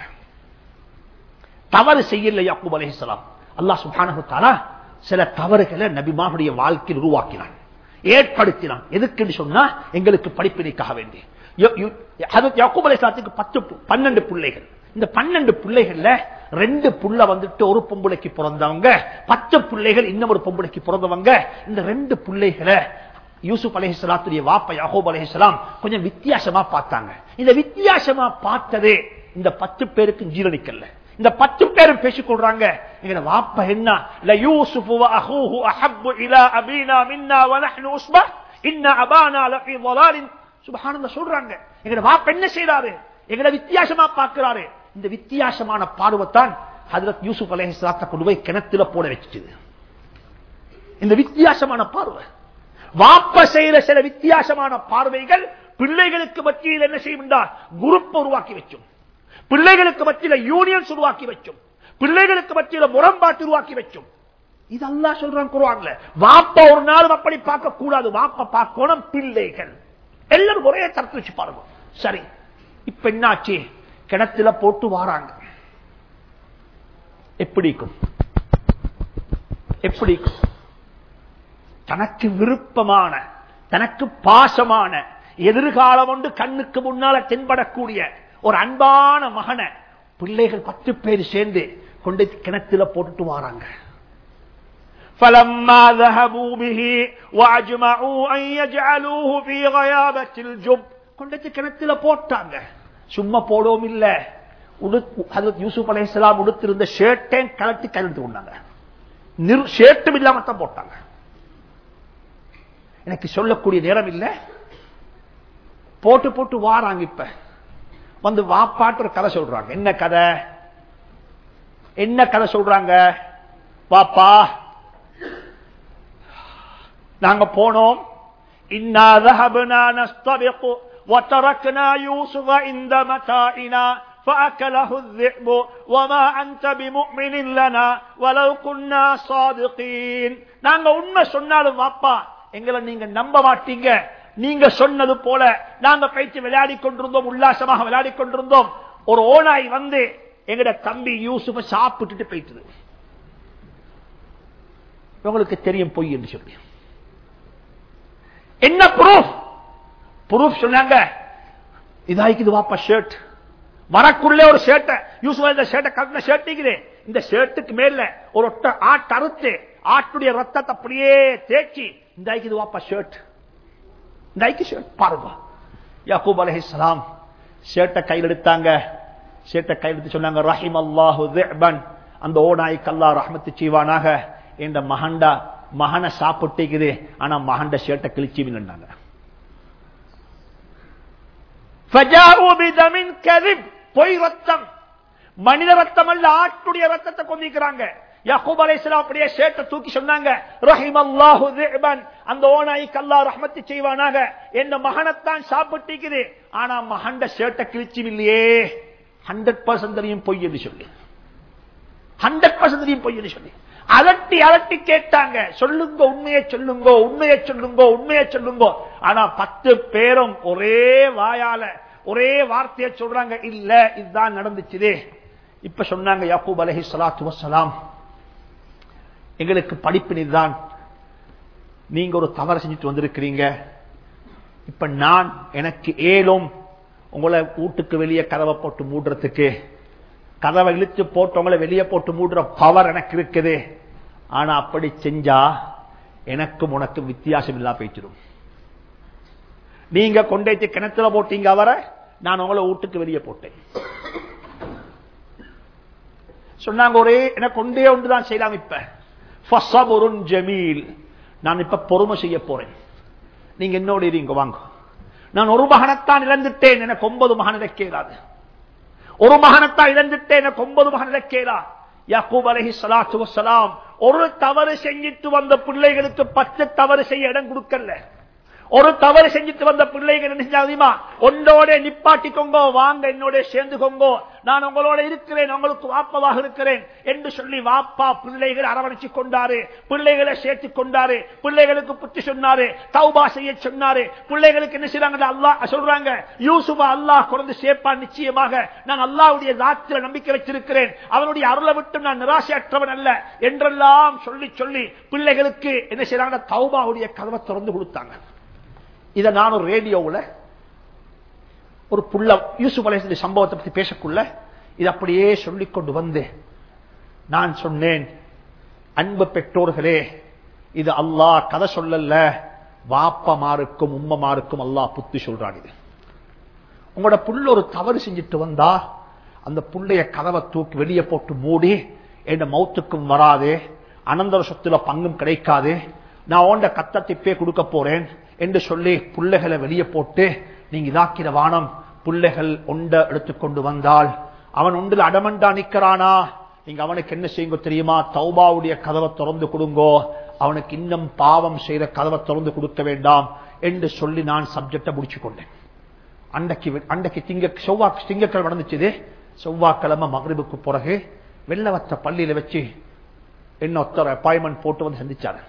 தவறு செய்யல யாக்கூப் அலஹி சலாம் அல்லா சுபானு சில தவறுகளை நபிமாவுடைய வாழ்க்கையில் உருவாக்கினான் ஏற்படுத்தினான் எதுக்குன்னு சொன்னா எங்களுக்கு படிப்பினைக்காக வேண்டி யாக்கூப் அலி சலாத்துக்கு பத்து பன்னெண்டு பிள்ளைகள் இந்த பன்னெண்டு பிள்ளைகள்ல ரெண்டு புள்ள வந்துட்டு ஒரு பொம்பளைக்கு பிறந்தவங்க பத்து பிள்ளைகள் இன்னும் ஒரு பொம்பளைக்கு பிறந்தவங்க இந்த ரெண்டு பிள்ளைகளை யூசுப் அலஹிஸ்லாத்துடைய வாப்ப யாகோப் அலஹிஸ்லாம் கொஞ்சம் வித்தியாசமா பார்த்தாங்க இந்த வித்தியாசமா பார்த்ததே இந்த பத்து பேருக்கு ஜீரணிக்கல இந்த பத்து பேரும் பேசிக் கொள்றாங்க எங்க வாப்ப என்ன ல யூசுஃபு வ அஹூஹு அஹப்பு இலா அபீனா மின்னா வ நஹ்னு உஸ்பா இன்ன அபானா லஃபி ضلال சுப்ஹானல்லாஹ் சொல்றாங்க எங்க வாப்ப என்ன செய்றாரு எங்களை வித்தியாசமா பார்க்கிறாரு இந்த வித்தியாசமான பார்வைத்தான் ஹதரத் யூசுப் அலைஹிஸ்ஸலாத்தை கொண்டு போய் கிணத்துல போட வச்சுது இந்த வித்தியாசமான பார்வை வாப்ப செய்யற சில வித்தியாசமான பார்வைகள் பிள்ளைகளுக்கு மத்தியில் என்ன செய்யும் குரூப் உருவாக்கி வச்சும் பிள்ளைகளுக்கு மத்தியில் யூனியன்ஸ் உருவாக்கி வச்சும் பிள்ளைகளுக்கு மத்தியில் முரண்பாட்டு உருவாக்கி வச்சும் இது அல்லா சொல்றான் குருவான்ல வாப்ப ஒரு நாள் அப்படி பார்க்க கூடாது வாப்ப பார்க்கணும் பிள்ளைகள் எல்லாரும் ஒரே தரத்து வச்சு பாருங்க சரி இப்ப என்னாச்சு கிணத்துல போட்டு வாராங்க எப்படிக்கும் எப்படிக்கும் தனக்கு விருப்பமான தனக்கு பாசமான எதிர்காலம் ஒன்று கண்ணுக்கு முன்னால தென்படக்கூடிய ஒரு அன்பான மகனை பிள்ளைகள் பத்து பேர் சேர்ந்து கொண்டு கிணத்துல போட்டுட்டு வாராங்க فلما ذهبوا به واجمعوا ان يجعلوه في غيابه الجب கொண்டு கிணத்துல போட்டாங்க சும்மா போடவும் இல்ல யூசுப் அலைஹிஸ்ஸலாம் உடுத்திருந்த ஷர்ட்டையும் கலட்டி கலந்து கொண்டாங்க ஷர்ட்டும் இல்லாம தான் போட்டாங்க எனக்கு சொல்லக்கூடிய நேரம் இல்ல போட்டு போட்டு வாராங்க இப்ப வந்து வாப்பாட்டு ஒரு கதை சொல்றாங்க என்ன கதை என்ன கதை சொல்றாங்க வாப்பா நாங்க போனோம் இன்னா ذهبنا نستبق وتركنا يوسف عند متاعنا فأكله الذئب وما أنت بمؤمن لنا ولو كنا صادقين நாங்க உண்மை சொன்னாலும் வாப்பா எங்களை நீங்க நம்ப மாட்டீங்க நீங்க சொன்னது போல நாங்க பயிற்சி விளையாடி கொண்டிருந்தோம் உல்லாசமாக விளையாடி கொண்டிருந்தோம் ஒரு ஓனாய் வந்து எங்கட தம்பி யூசுஃப சாப்பிட்டுட்டு போயிட்டது உங்களுக்கு தெரியும் பொய் என்று சொல்லி என்ன ப்ரூஃப் ப்ரூஃப் சொன்னாங்க இதாய்க்குது வாப்பா ஷர்ட் மரக்குள்ளே ஒரு ஷர்ட்டை யூசுவா இந்த ஷர்ட்டை கட்டின ஷர்ட் இருக்குது இந்த ஷர்ட்டுக்கு மேல ஒரு ஒட்ட ஆட்டு அறுத்து ஆட்டுடைய ரத்தத்தை அப்படியே தேய்ச்சி இந்த ஐக்குது வாப்பா ஷர்ட் இந்த ஐக்கு ஷர்ட் பாருங்க யாக்கூப் அலைஹிஸ்ஸலாம் ஷர்ட்டை கையில் எடுத்தாங்க ஷர்ட்டை கையில் எடுத்து சொன்னாங்க ரஹிம் அல்லாஹு திஅபன் அந்த ஓநாய்க்கு அல்லாஹ் ரஹ்மத்து செய்வானாக என்ற மகண்டா மகனை சாப்பிட்டுக்குது ஆனா மகண்ட ஷர்ட்டை கிழிச்சு விழுந்தாங்க فجاءوا بدم كذب பொய் ரத்தம் மனித ரத்தம் அல்ல ஆட்டுடைய ரத்தத்தை கொண்டிருக்கிறாங்க யாக்கூப் அலைஹிஸ்ஸலாம் அப்படியே ஷேட்டை தூக்கி சொன்னாங்க ரஹிமல்லாஹு திஅபன் அந்த ஓநாய்க்கு அல்லாஹ் ரஹ்மத்து செய்வானாக என்ன மகனத்தான் சாப்பிட்டிக்குது ஆனா மகண்ட ஷேட்டை கிழிச்சு இல்லையே ஹண்ட்ரட் பர்சன்ட் பொய் என்று சொல்லி ஹண்ட்ரட் பர்சன்ட் பொய் என்று சொல்லி அலட்டி அலட்டி கேட்டாங்க சொல்லுங்க உண்மையை சொல்லுங்க உண்மையை சொல்லுங்க உண்மையை சொல்லுங்க ஆனா பத்து பேரும் ஒரே வாயால ஒரே வார்த்தையை சொல்றாங்க இல்ல இதுதான் நடந்துச்சுதே இப்ப சொன்னாங்க யாக்கூப் அலஹி சலாத்து வசலாம் எங்களுக்கு படிப்பினை தான் நீங்க ஒரு தவறு செஞ்சுட்டு வந்திருக்கிறீங்க இப்ப நான் எனக்கு ஏலும் உங்களை வீட்டுக்கு வெளியே கதவை போட்டு மூடுறதுக்கு கதவை இழுத்து போட்டு உங்களை வெளியே போட்டு மூடுற பவர் எனக்கு இருக்குது ஆனா அப்படி செஞ்சா எனக்கும் உனக்கும் வித்தியாசம் இல்லா போயிச்சிடும் நீங்க கொண்டேச்சு கிணத்துல போட்டீங்க அவரை நான் உங்களை வீட்டுக்கு வெளியே போட்டேன் சொன்னாங்க ஒரே எனக்கு கொண்டே ஒன்றுதான் செய்யலாம் இப்ப ஃபஸபுருன் ஜமீல் நான் இப்ப பொறுமை செய்ய போறேன் நீங்க என்னோட இருங்க வாங்க நான் ஒரு மகனத்தான் இழந்துட்டேன் எனக்கு ஒன்பது மகன் இழக்கேறாது ஒரு மகனத்தான் இழந்துட்டேன் எனக்கு ஒன்பது மகன் இழக்கேறா யாக்கூப் அலஹி சலாத்து வசலாம் ஒரு தவறு செஞ்சிட்டு வந்த பிள்ளைகளுக்கு பத்து தவறு செய்ய இடம் கொடுக்கல ஒரு தவறு செஞ்சுட்டு வந்த பிள்ளைகள் என்ன தெரியுமா ஒன்றோட நிப்பாட்டிக்கோங்க வாங்க என்னோட சேர்ந்துக்கோங்கோ நான் உங்களோட இருக்கிறேன் உங்களுக்கு வாப்பவாக இருக்கிறேன் என்று சொல்லி வாப்பா பிள்ளைகள் அரவணைச்சு கொண்டாரு பிள்ளைகளை சேர்த்து கொண்டாரு பிள்ளைகளுக்கு புத்தி சொன்னாரு தௌபா செய்ய சொன்னாரு பிள்ளைகளுக்கு என்ன செய்றாங்க அல்லாஹ் சொல்றாங்க யூசுபா அல்லாஹ் குறைந்து சேர்ப்பா நிச்சயமாக நான் அல்லாவுடைய ராத்திர நம்பிக்கை வச்சிருக்கிறேன் அவனுடைய அருளை விட்டு நான் நிராசையற்றவன் அல்ல என்றெல்லாம் சொல்லி சொல்லி பிள்ளைகளுக்கு என்ன செய்யறாங்க தௌபாவுடைய கதவை திறந்து கொடுத்தாங்க இதை நான் ஒரு ரேடியோவில் ஒரு புள்ள யூசுப் அலேசனுடைய சம்பவத்தை பற்றி பேசக்குள்ள இது அப்படியே சொல்லிக் கொண்டு வந்து நான் சொன்னேன் அன்பு பெற்றோர்களே இது அல்லாஹ் கதை சொல்லல வாப்பமாருக்கும் உம்மமாருக்கும் அல்லாஹ் புத்தி சொல்றான் இது உங்களோட புள்ள ஒரு தவறு செஞ்சுட்டு வந்தா அந்த புள்ளைய கதவை தூக்கி வெளியே போட்டு மூடி என் மௌத்துக்கும் வராது அனந்தர சொத்துல பங்கும் கிடைக்காது நான் ஓண்ட கத்தத்திப்பே கொடுக்க போறேன் என்று சொல்லி புள்ளைகளை வெளியே போட்டு நீங்க இதாக்கிற வானம் புள்ளைகள் ஒண்ட எடுத்துக்கொண்டு வந்தால் அவன் ஒன்றில் அடமண்டா நிக்கிறானா நீங்க அவனுக்கு என்ன செய்யுங்க தெரியுமா தௌபாவுடைய கதவை திறந்து கொடுங்கோ அவனுக்கு இன்னும் பாவம் செய்த கதவை திறந்து கொடுக்க வேண்டாம் என்று சொல்லி நான் சப்ஜெக்டை முடிச்சு கொண்டேன் அன்றைக்கு அன்றைக்கு திங்க செவ்வா திங்கக்கிழமை நடந்துச்சு செவ்வாய்க்கிழமை மகரிபுக்கு பிறகு வெள்ளவத்த பள்ளியில வச்சு என்ன ஒருத்தர் அப்பாயின்மெண்ட் போட்டு வந்து சந்திச்சாரு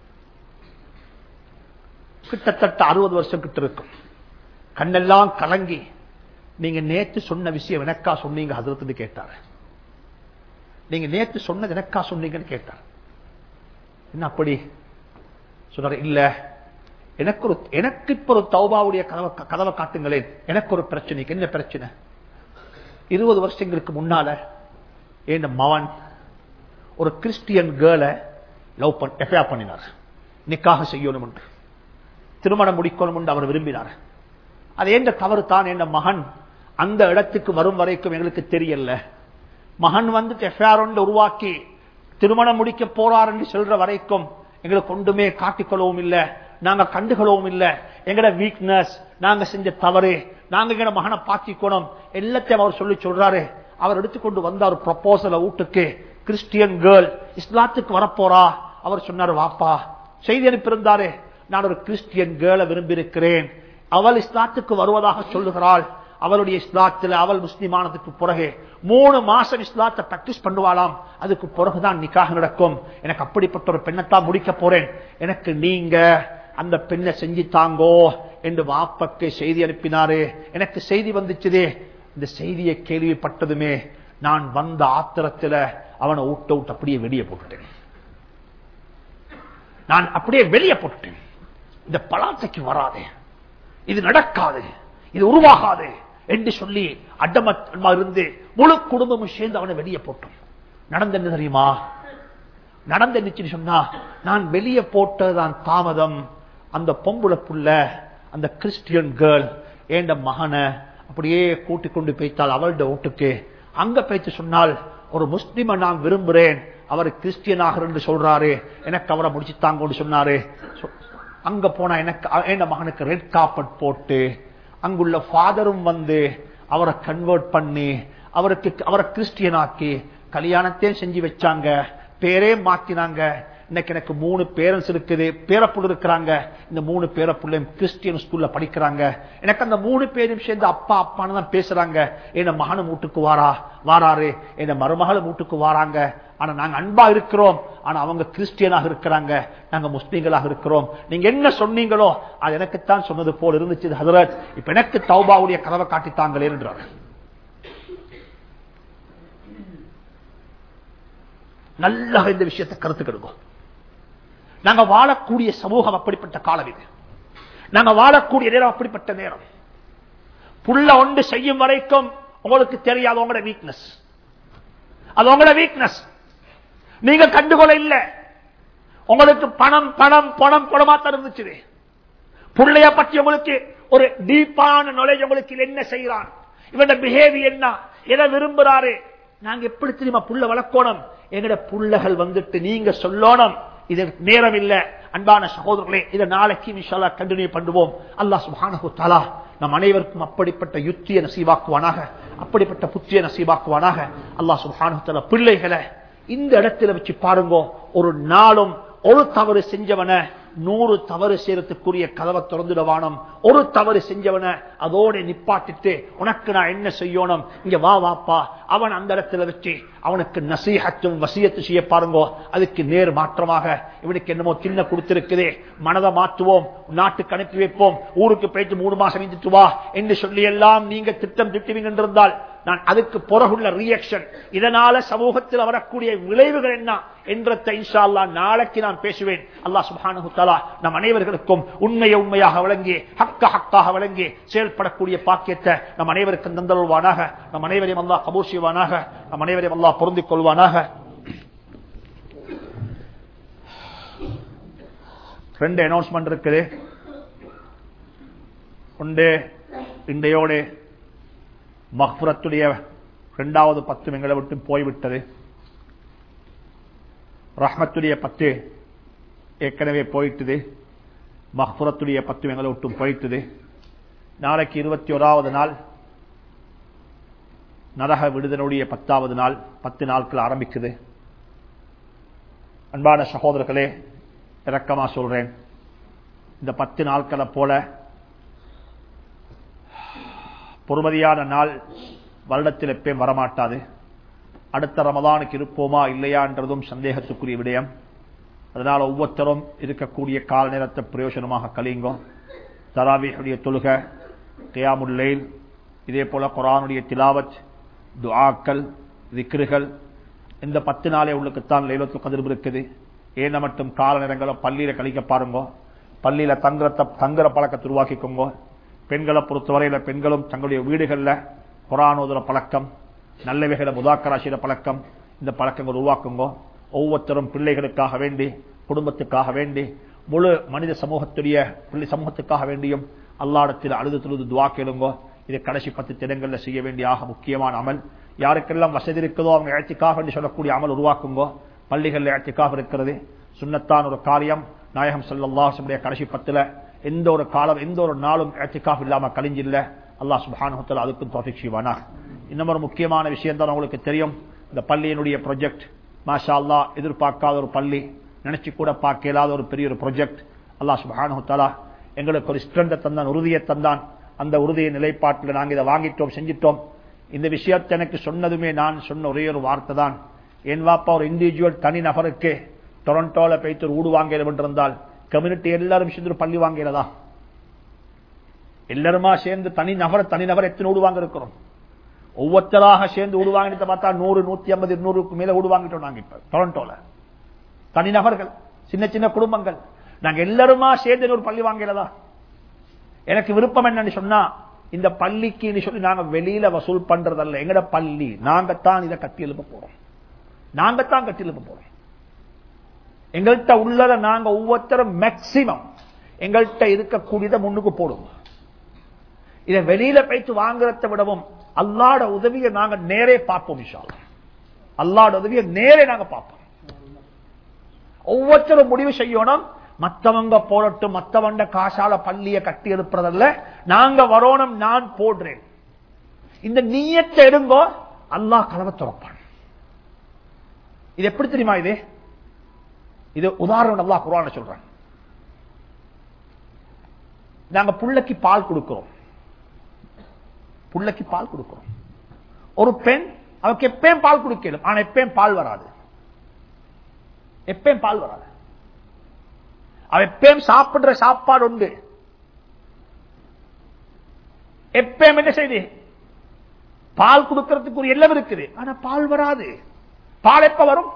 கிட்டத்தட்ட அறுபது வருஷம் கிட்ட இருக்கும் கண்ணெல்லாம் கலங்கி நீங்க நேத்து சொன்ன விஷயம் எனக்கா சொன்னீங்க ஹசரத்துன்னு கேட்டாரு நீங்க நேத்து சொன்னது எனக்கா சொன்னீங்கன்னு கேட்டார் என்ன அப்படி சொன்னாரு இல்ல எனக்கு ஒரு எனக்கு இப்ப ஒரு தௌபாவுடைய கதவை கதவை காட்டுங்களேன் எனக்கு ஒரு பிரச்சனைக்கு என்ன பிரச்சனை இருபது வருஷங்களுக்கு முன்னால என் மவன் ஒரு கிறிஸ்டியன் கேர்ளை லவ் பண்ண எஃப்ஐஆர் பண்ணினார் நிக்காக செய்யணும் என்று திருமணம் முடிக்கணும் என்று அவர் விரும்பினார் அது எந்த தவறு தான் என்ற மகன் அந்த இடத்துக்கு வரும் வரைக்கும் எங்களுக்கு தெரியல மகன் வந்து எஃப்ஐஆர் உருவாக்கி திருமணம் முடிக்க போறார் என்று சொல்ற வரைக்கும் எங்களுக்கு ஒன்றுமே காட்டிக்கொள்ளவும் இல்லை நாங்க கண்டுகளவும் இல்லை எங்கட வீக்னஸ் நாங்க செஞ்ச தவறு நாங்க எங்கட மகனை பாத்திக்கணும் எல்லாத்தையும் அவர் சொல்லி சொல்றாரு அவர் எடுத்துக்கொண்டு வந்த ஒரு ப்ரப்போசல வீட்டுக்கு கிறிஸ்டியன் கேர்ள் இஸ்லாத்துக்கு வரப்போறா அவர் சொன்னார் வாப்பா செய்தி அனுப்பியிருந்தாரு நான் ஒரு கிறிஸ்டியன் கேர்ளை விரும்பி இருக்கிறேன் அவள் இஸ்லாத்துக்கு வருவதாக சொல்லுகிறாள் அவளுடைய இஸ்லாத்துல அவள் முஸ்லிமானதுக்கு பிறகு மூணு மாசம் இஸ்லாத்தை பிராக்டிஸ் பண்ணுவாளாம் அதுக்கு பிறகுதான் நிக்காக நடக்கும் எனக்கு அப்படிப்பட்ட ஒரு பெண்ணைத்தான் முடிக்க போறேன் எனக்கு நீங்க அந்த பெண்ணை செஞ்சு தாங்கோ என்று வாப்பக்கு செய்தி அனுப்பினாரு எனக்கு செய்தி வந்துச்சுதே இந்த செய்தியை கேள்விப்பட்டதுமே நான் வந்த ஆத்திரத்துல அவனை ஊட்ட விட்டு அப்படியே வெளியே போட்டுட்டேன் நான் அப்படியே வெளியே போட்டுட்டேன் இந்த பலாத்தைக்கு வராது இது நடக்காது இது உருவாகாது என்று சொல்லி அடமத்தமா இருந்து முழு குடும்பமும் சேர்ந்து அவனை வெளியே போட்டோம் நடந்த என்ன தெரியுமா நடந்த நிச்சயம் சொன்னா நான் வெளியே போட்டதுதான் தாமதம் அந்த பொம்புல புள்ள அந்த கிறிஸ்டியன் கேர்ள் ஏண்ட மகனை அப்படியே கூட்டிக் கொண்டு போய்த்தால் அவளுடைய வீட்டுக்கு அங்க போய்த்து சொன்னால் ஒரு முஸ்லிமை நான் விரும்புறேன் அவர் கிறிஸ்டியனாக என்று சொல்றாரு எனக்கு அவரை முடிச்சுத்தாங்கன்னு சொன்னாரு சொ- அங்க போனா எனக்கு என் மகனுக்கு ரெட் காப்பட் போட்டு அங்குள்ள ஃபாதரும் வந்து அவரை கன்வெர்ட் பண்ணி அவருக்கு அவரை கிறிஸ்டியனாக்கி கல்யாணத்தையும் செஞ்சு வச்சாங்க பேரே மாத்தினாங்க இன்னைக்கு எனக்கு மூணு பேரண்ட்ஸ் இருக்குது பேரப்புள்ள இருக்கிறாங்க இந்த மூணு பேரப்புள்ளையும் கிறிஸ்டியன் ஸ்கூல்ல படிக்கிறாங்க எனக்கு அந்த மூணு பேரும் சேர்ந்து அப்பா அப்பான்னு தான் பேசுறாங்க என் மகனும் வீட்டுக்கு வாரா வாராரு என் மருமகளும் வீட்டுக்கு வாராங்க ஆனா நாங்க அன்பா இருக்கிறோம் ஆனா அவங்க கிறிஸ்டியனாக இருக்கிறாங்க நாங்க முஸ்லீம்களாக இருக்கிறோம் நீங்க என்ன சொன்னீங்களோ அது எனக்குத்தான் சொன்னது போல் இருந்துச்சு ஹதரத் இப்ப எனக்கு தௌபாவுடைய கதவை காட்டித்தாங்களே என்றார் நல்லா இந்த விஷயத்தை கருத்து கெடுக்கும் நாங்க வாழக்கூடிய சமூகம் அப்படிப்பட்ட காலம் இது நாங்க வாழக்கூடிய நேரம் அப்படிப்பட்ட நேரம் புள்ள ஒன்று செய்யும் வரைக்கும் உங்களுக்கு தெரியாது உங்களோட வீக்னஸ் அது உங்களோட வீக்னஸ் நீங்க கண்டுகொள்ள இல்ல உங்களுக்கு பணம் பணம் பணம் பணமா இருந்துச்சு புள்ளைய பற்றி உங்களுக்கு ஒரு டீப்பான நாலேஜ் உங்களுக்கு என்ன செய்யறான் இவன் பிஹேவியர் என்ன எதை விரும்புறாரு நாங்க எப்படி தெரியுமா புள்ள வளர்க்கணும் எங்கட புள்ளகள் வந்துட்டு நீங்க சொல்லணும் இது நேரம் இல்ல அன்பான சகோதரர்களே இதை நாளைக்கு இன்ஷால்லா கண்டினியூ பண்ணுவோம் அல்லாஹ் சுப்ஹானஹு தஆலா நம் அனைவருக்கும் அப்படிப்பட்ட யுத்திய நசீவாக்குவானாக அப்படிப்பட்ட புத்திய நசீவாக்குவானாக அல்லாஹ் சுப்ஹானஹு தஆலா பிள்ளைகளை இந்த இடத்துல வச்சு பாருங்க ஒரு நாளும் ஒரு தவறு செஞ்சவன நூறு தவறு செய்யறதுக்குரிய கதவை திறந்துடுவானம் ஒரு தவறு செஞ்சவன அதோட நிப்பாட்டிட்டு உனக்கு நான் என்ன செய்யணும் இங்க வா வாப்பா அவன் அந்த இடத்துல வச்சு அவனுக்கு நசீகத்தும் வசியத்து செய்ய பாருங்கோ அதுக்கு நேர் மாற்றமாக இவனுக்கு என்னமோ சின்ன கொடுத்திருக்குதே மனதை மாற்றுவோம் நாட்டுக்கு அனுப்பி வைப்போம் ஊருக்கு போயிட்டு மூணு மாசம் இருந்துட்டு வா என்று சொல்லி எல்லாம் நீங்க திட்டம் திட்டுவீங்க என்றிருந்தால் நான் அதுக்கு பிறகுள்ள ரியாக்ஷன் இதனால சமூகத்தில் வரக்கூடிய விளைவுகள் என்ன என்றத்தை இன்ஷா அல்லாஹ் நாளைக்கு நான் பேசுவேன் அல்லாஹ் சுப்ஹானஹு தஆலா நம் அனைவர்களுக்கும் உண்மையை உண்மையாக விளங்கி ஹக்க ஹக்காக விளங்கி செயல்படக்கூடிய பாக்கியத்தை நம் அனைவருக்கும் தந்தருள்வானாக நம் அனைவரையும் அல்லாஹ் கபூர் செய்வானாக நம் அனைவரையும் அல்லாஹ் பொருந்திக் கொள்வானாக ரெண்டு அனௌன்ஸ்மெண்ட் இருக்குது ஒன்று இன்றையோடு மஹ்புரத்துடைய இரண்டாவது பத்து எங்களை விட்டு போய்விட்டது ரஹ்மத்துடைய பத்து ஏற்கனவே போயிட்டுது மஹ்புரத்துடைய பத்து எங்களை விட்டும் போயிட்டுது நாளைக்கு இருபத்தி ஓராவது நாள் நரக விடுதலுடைய பத்தாவது நாள் பத்து நாட்கள் ஆரம்பிக்குது அன்பான சகோதரர்களே இரக்கமா சொல்றேன் இந்த பத்து நாட்களை போல பொறுமதியான நாள் வருடத்தில் எப்பயும் வரமாட்டாது அடுத்த ரமதானுக்கு இருப்போமா இல்லையான்றதும் சந்தேகத்துக்குரிய விடயம் அதனால ஒவ்வொருத்தரும் இருக்கக்கூடிய கால நேரத்தை பிரயோஜனமாக கழியுங்கோ தராவியுடைய தொழுக கியாமுல்லைல் இதே போல குரானுடைய திலாவத் துஆக்கள் திக்ருகள் இந்த பத்து நாளே உள்ளுக்குத்தான் லைலத்து கதிர்வு இருக்குது ஏன மட்டும் கால நேரங்களை பள்ளியில கழிக்க பாருங்க பள்ளியில தங்குறத தங்குற பழக்கத்தை உருவாக்கிக்கோங்க பெண்களை பொறுத்தவரையில பெண்களும் தங்களுடைய வீடுகள்ல குரான் ஓதுற பழக்கம் நல்லவைகளை முதாக்கராசிர பழக்கம் இந்த பழக்கங்கள் உருவாக்குங்க ஒவ்வொருத்தரும் பிள்ளைகளுக்காக வேண்டி குடும்பத்துக்காக வேண்டி முழு மனித சமூகத்துடைய பிள்ளை சமூகத்துக்காக வேண்டியும் அல்லாடத்தில் அழுது தொழுது துவா கேளுங்க இதை கடைசி பத்து தினங்கள்ல செய்ய வேண்டிய ஆக முக்கியமான அமல் யாருக்கெல்லாம் வசதி இருக்குதோ அவங்க ஏழ்த்திக்காக வேண்டி சொல்லக்கூடிய அமல் உருவாக்குங்க பள்ளிகள் ஏழ்த்திக்காக இருக்கிறது சுண்ணத்தான் ஒரு காரியம் நாயகம் சல்லாஹுடைய கடைசி பத்துல எந்த ஒரு காலம் எந்த ஒரு நாளும் ஏழ்த்திக்காக இல்லாம கழிஞ்சில்ல அல்லாஹ் சுபானுகத்தில் அதுக்கும் தோஃபிக் செய்வானா இன்னும் ஒரு முக்கியமான விஷயம் தான் உங்களுக்கு தெரியும் இந்த பள்ளியினுடைய ப்ரொஜெக்ட் மாஷா அல்லா எதிர்பார்க்காத ஒரு பள்ளி நினைச்சு கூட பார்க்க இயலாத ஒரு பெரிய ஒரு ப்ரொஜெக்ட் அல்லாஹ் சுபானுகத்தாலா எங்களுக்கு ஒரு ஸ்ட்ரென்த்தை தந்தான் உறுதியை தந்தான் அந்த உறுதியை நிலைப்பாட்டில் நாங்கள் இதை வாங்கிட்டோம் செஞ்சிட்டோம் இந்த விஷயத்தை எனக்கு சொன்னதுமே நான் சொன்ன ஒரே ஒரு வார்த்தை தான் என் வாப்பா ஒரு இண்டிவிஜுவல் தனி நபருக்கு டொரண்டோல போய்த்து ஒரு ஊடு வாங்கிறோம் என்றிருந்தால் கம்யூனிட்டி எல்லாரும் சேர்ந்து ஒரு பள்ளி வாங்கிறதா எல்லாருமா சேர்ந்து தனி நபர் தனி நபர் எத்தனை ஊடு வாங்க இருக்கிறோம் ஒவ்வொருத்தராக சேர்ந்து ஊடு வாங்கிட்டு பார்த்தா நூறு நூத்தி ஐம்பது இருநூறுக்கு மேல ஊடு வாங்கிட்டோம் நாங்க இப்ப டொரண்டோல தனிநபர்கள் சின்ன சின்ன குடும்பங்கள் நாங்க எல்லாருமா சேர்ந்து ஒரு பள்ளி வாங்கிறதா எனக்கு விருப்பம் என்னன்னு சொன்னா இந்த பள்ளிக்கு சொல்லி நாங்க வெளியில வசூல் பண்றதல்ல எங்கட பள்ளி நாங்கத்தான் இதை கட்டி எழுப்ப போறோம் நாங்கத்தான் கட்டி எழுப்ப போறோம் எங்கள்கிட்ட உள்ளத நாங்க ஒவ்வொருத்தரும் மேக்சிமம் எங்கள்கிட்ட இருக்கக்கூடியதை முன்னுக்கு போடுவோம் இதை வெளியில போயிட்டு வாங்குறத விடவும் அல்லாட உதவியை நாங்க நேரே பார்ப்போம் விஷால் அல்லாட உதவியை நேரே நாங்க பார்ப்போம் ஒவ்வொருத்தரும் முடிவு செய்யணும் மத்தவங்க போடட்டும் மத்தவண்ட காசால பள்ளிய கட்டி எழுப்புறதல்ல நாங்க வரோணும் நான் போடுறேன் இந்த நீயத்தை எடுங்கோ அல்லாஹ் கலவை துறப்பான் இது எப்படி தெரியுமா இது இது உதாரணம் அல்லாஹ் குரான சொல்றான் நாங்க புள்ளைக்கு பால் கொடுக்கிறோம் புள்ளைக்கு பால் கொடுக்கிறோம் ஒரு பெண் அவருக்கு எப்பயும் பால் கொடுக்கலும் ஆனா எப்பயும் பால் வராது எப்பயும் பால் வராது அவ எப்பயும் சாப்பிடுற சாப்பாடு உண்டு எப்பயும் என்ன செய்து பால் கொடுக்கறதுக்கு ஒரு எல்லாம் இருக்குது ஆனா பால் வராது பால் எப்ப வரும்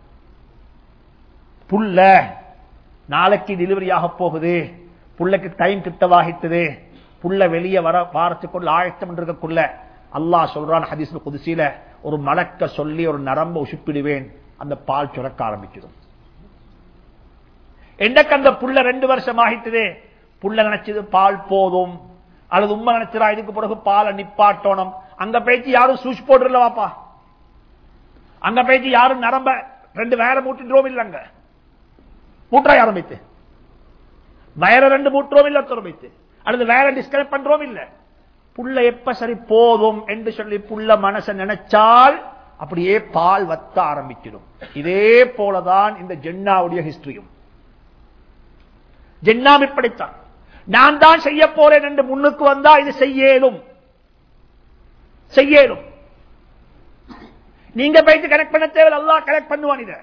புள்ள நாளைக்கு டெலிவரி ஆக போகுது புள்ளைக்கு டைம் கிட்டவாகிட்டது புள்ள வெளியே வர வாரத்துக்குள்ள ஆயத்தம் இருக்கக்குள்ள அல்லாஹ் சொல்றான் ஹதீஸ் குதிசியில ஒரு மலக்க சொல்லி ஒரு நரம்ப உசுப்பிடுவேன் அந்த பால் சுரக்க ஆரம்பிச்சிடும் என்னக்கு அந்த புள்ள ரெண்டு வருஷம் ஆகிட்டது புள்ள நினைச்சது பால் போதும் அல்லது உண்மை நினைச்சா இதுக்கு பிறகு பாலை நிப்பாட்டணும் அங்க பேச்சு யாரும் சூஸ் போடுறல வாப்பா அங்க பேச்சு யாரும் நரம்ப ரெண்டு வேற மூட்டுன்றோம் இல்லங்க மூட்டா ஆரம்பித்து வயர ரெண்டு மூட்டுறோம் இல்ல துறமைத்து அல்லது வேற டிஸ்கனெக்ட் பண்றோம் இல்ல புள்ள எப்ப சரி போதும் என்று சொல்லி புள்ள மனச நினைச்சால் அப்படியே பால் வத்த ஆரம்பிச்சிடும் இதே போலதான் இந்த ஜென்னாவுடைய ஹிஸ்டரியும் ஜென்னாம் இப்படித்தான் நான் தான் செய்ய போறேன் என்று முன்னுக்கு வந்தா இது செய்யலும் செய்யலும் நீங்க போயிட்டு கனெக்ட் பண்ண தேவை அல்லா கனெக்ட் பண்ணுவான் இத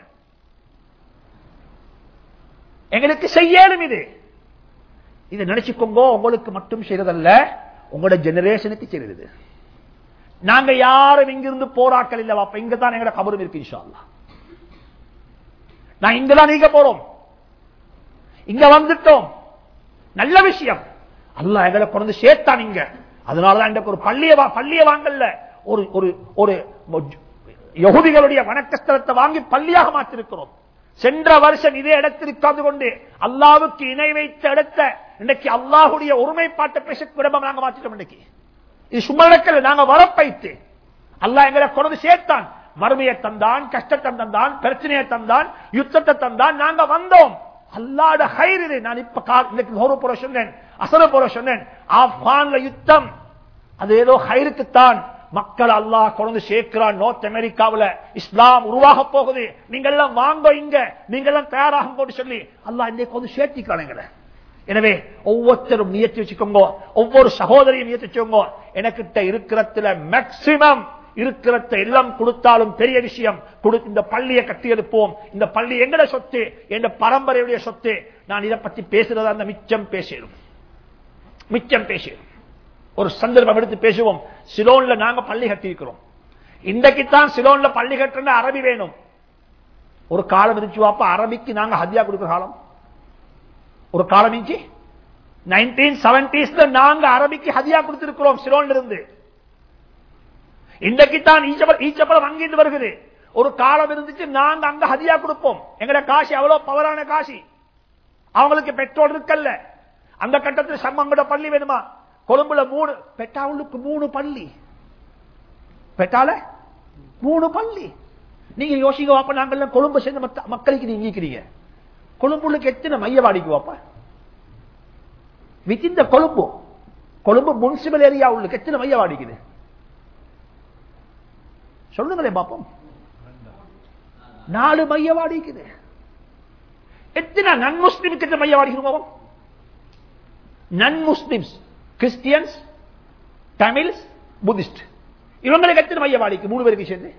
எங்களுக்கு செய்யலும் இது இதை நினைச்சுக்கோங்க உங்களுக்கு மட்டும் செய்யறதல்ல உங்களோட ஜெனரேஷனுக்கு செய்யறது நாங்க யாரும் இங்கிருந்து போராக்கள் இல்ல வாப்ப இங்க தான் எங்களோட கபரும் இருக்கு இன்ஷா அல்லாஹ். நான் இங்கதான் நீங்க போறோம் இங்க வந்துட்டோம் நல்ல விஷயம் அல்லாஹ் எங்களை கொண்டு சேர்த்தான் இங்க அதனாலதான் இந்த ஒரு பள்ளிய வா- பள்ளிய வாங்கல்ல ஒரு ஒரு ஒரு யகுதிகளுடைய வணக்கஸ்தலத்தை வாங்கி பள்ளியாக மாற்றிருக்கிறோம் சென்ற வருஷம் இதே இடத்தில் உட்கார்ந்து கொண்டு அல்லாவுக்கு இணை வைத்த இடத்த இன்னைக்கு அல்லாஹுடைய ஒருமைப்பாட்டை பேச குடும்பம் நாங்க மாற்றிட்டோம் இன்னைக்கு இது சும்மா நடக்கல நாங்க வரப்பைத்து அல்லாஹ் எங்களை கொண்டு சேர்த்தான் வறுமையை தந்தான் கஷ்டத்தை தந்தான் பிரச்சனையை தந்தான் யுத்தத்தை தந்தான் நாங்க வந்தோம் அல்லாட ஹைர் இது நான் இப்ப கா- இன்னைக்கு நூறு புற சொன்னேன் அசர புற சொன்னேன் ஆப்கான்ல யுத்தம் அது ஏதோ ஹைருக்குத்தான் மக்கள் அல்லாஹ் கொண்டு சேர்க்கிறான் நார்த் அமெரிக்காவுல இஸ்லாம் உருவாக போகுது நீங்க எல்லாம் வாங்க இங்க நீங்க எல்லாம் தயாராகும் போட்டு சொல்லி அல்லாஹ் இன்னைக்கு வந்து சேர்த்திக்கிறான் எங்களை எனவே ஒவ்வொருத்தரும் முயற்சி வச்சுக்கோங்க ஒவ்வொரு சகோதரியும் முயற்சி வச்சுக்கோங்க எனக்கிட்ட இருக்கிறதுல மேக்சிமம் இருக்கிறத எல்லாம் கொடுத்தாலும் பெரிய விஷயம் கொடு- இந்த பள்ளியை கட்டி எழுப்போம் இந்த பள்ளி எங்கட சொத்து என்ற பரம்பரையுடைய சொத்து நான் இதை பத்தி பேசுறதா அந்த மிச்சம் பேசிடும் மிச்சம் பேசிடும் ஒரு சந்தர்ப்பம் எடுத்து பேசுவோம் சிலோன்ல நாங்க பள்ளி கட்டியிருக்கிறோம் இன்றைக்குத்தான் சிலோன்ல பள்ளி கட்டுற அரபி வேணும் ஒரு காலம் இருந்துச்சு வாப்பா அரபிக்கு நாங்க ஹதியா கொடுக்கிற காலம் ஒரு காலம் இருந்துச்சு நைன்டீன் செவன்டிஸ்ல நாங்க அரபிக்கு ஹதியா கொடுத்திருக்கிறோம் சிலோன்ல இருந்து இன்றைக்குத்தான் ஈச்சப்பழம் ஈச்சப்பழம் அங்கிருந்து வருகிறது ஒரு காலம் இருந்துச்சு நாங்க அங்க ஹதியா கொடுப்போம் எங்கட காசி அவ்வளவு பவரான காசி அவங்களுக்கு பெட்ரோல் இருக்கல்ல அந்த கட்டத்தில் சம்மங்கட பள்ளி வேணுமா கொழும்புல மூணு பெட்டாவுளுக்கு மூணு பள்ளி பெட்டால மூணு பள்ளி நீங்க யோசிக்க வாப்ப நாங்கெல்லாம் கொழும்பு சேர்ந்த மத்த- மக்களுக்கு நீங்க நீக்கிறீங்க கொழும்புளுக்கு எத்தனை மையவாடிக்கு வாப்பா வித் இந்த கொழும்பு கொழும்பு முனிசிபல் ஏரியா உள்ளுக்கு எத்தனை மையவாடிக்குது சொல்லுங்களேன் பாப்போம் நாலு மையவாடிக்குது எத்தனை நன் முஸ்லிமுக்கு எத்தனை மையவாடிக்கிறோம் non Muslims Christians Tamils Buddhist இவங்களுக்கு எத்தனை மையவாடிக்கு மூணு பேருக்கு சேர்ந்து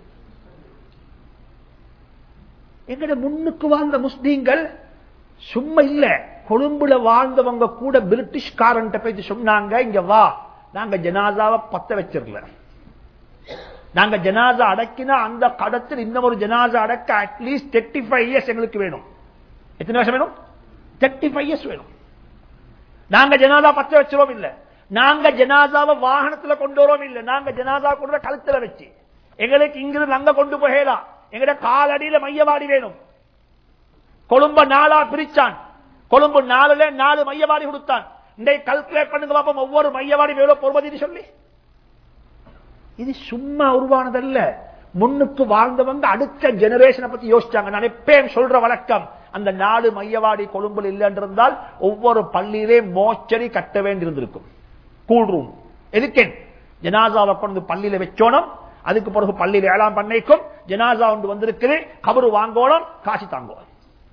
எங்கட முன்னுக்கு வாழ்ந்த முஸ்லீம்கள் சும்மா இல்ல கொழும்புல வாழ்ந்தவங்க கூட பிரிட்டிஷ்காரன்ட்ட போய் சொன்னாங்க இங்க வா நாங்க ஜனாதாவை பத்த வச்சிடல நாங்க ஜனாசா அடக்கினா அந்த கடத்தில் இன்னும் ஒரு ஜனாசா அடக்க அட்லீஸ்ட் தேர்ட்டி ஃபைவ் இயர்ஸ் எங்களுக்கு வேணும் எத்தனை வருஷம் வேணும் தேர்ட்டி ஃபைவ் இயர்ஸ் வேணும் நாங்க ஜனாதா பத்த வச்சிரோம் இல்ல நாங்க ஜனாதாவை வாகனத்துல கொண்டு வரோம் இல்ல நாங்க ஜனாதா கொண்டு வர கழுத்துல வச்சு எங்களுக்கு இங்கிருந்து அங்க கொண்டு போகலாம் எங்கட காலடியில மையவாடி வேணும் கொழும்ப நாளா பிரிச்சான் கொழும்பு நாலுல நாலு மையவாடி கொடுத்தான் இன்றைக்கு கல்குலேட் பண்ணுங்க பாப்போம் ஒவ்வொரு மையவாடி எவ்வளவு பொறுமதின்னு சொல்லி இது சும்மா உருவானதல்ல முன்னுக்கு வாழ்ந்தவங்க அடுத்த ஜெனரேஷனை பத்தி யோசிச்சாங்க நான் எப்பயும் சொல்ற வழக்கம் அந்த நாடு மையவாடி கொழும்புல இல்லைன்றிருந்தால் ஒவ்வொரு பள்ளியிலே மோச்சரி கட்ட வேண்டியிருந்திருக்கும் கூல் ரூம் எதுக்கு ஜனாசாவை கொண்டு பள்ளியில வச்சோணும் அதுக்கு பிறகு பள்ளியில் ஏழாம் பண்ணைக்கும் ஜனாசா ஒன்று வந்திருக்குது கபரு வாங்கோணும் காசி தாங்கோணும்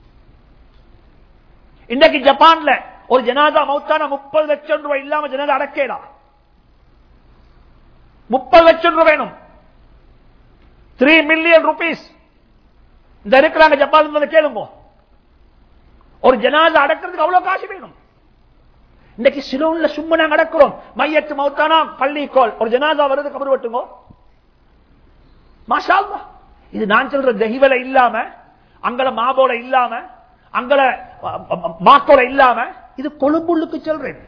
இன்றைக்கு ஜப்பான்ல ஒரு ஜனாதா மௌத்தான முப்பது லட்சம் ரூபாய் இல்லாம ஜனாதா அடக்கலாம் முப்பது லட்சம் ரூபாய் வேணும் த்ரீ மில்லியன் ருபீஸ் இந்த இருக்கிறாங்க ஜப்பான் வந்து கேளுங்க ஒரு ஜனாதா அடக்கிறதுக்கு அவ்வளவு காசு வேணும் இன்னைக்கு சிலோன்ல சும்மா நாங்க அடக்கிறோம் மையத்து மௌத்தானா பள்ளி கோல் ஒரு ஜனாதா வருது கபர் வெட்டுங்க மாஷா அல்லாஹ். இது நான் சொல்ற தெஹிவல இல்லாம அங்கல மாபோல இல்லாம அங்கல மாக்கோல இல்லாம இது கொழும்புள்ளுக்கு சொல்றேன்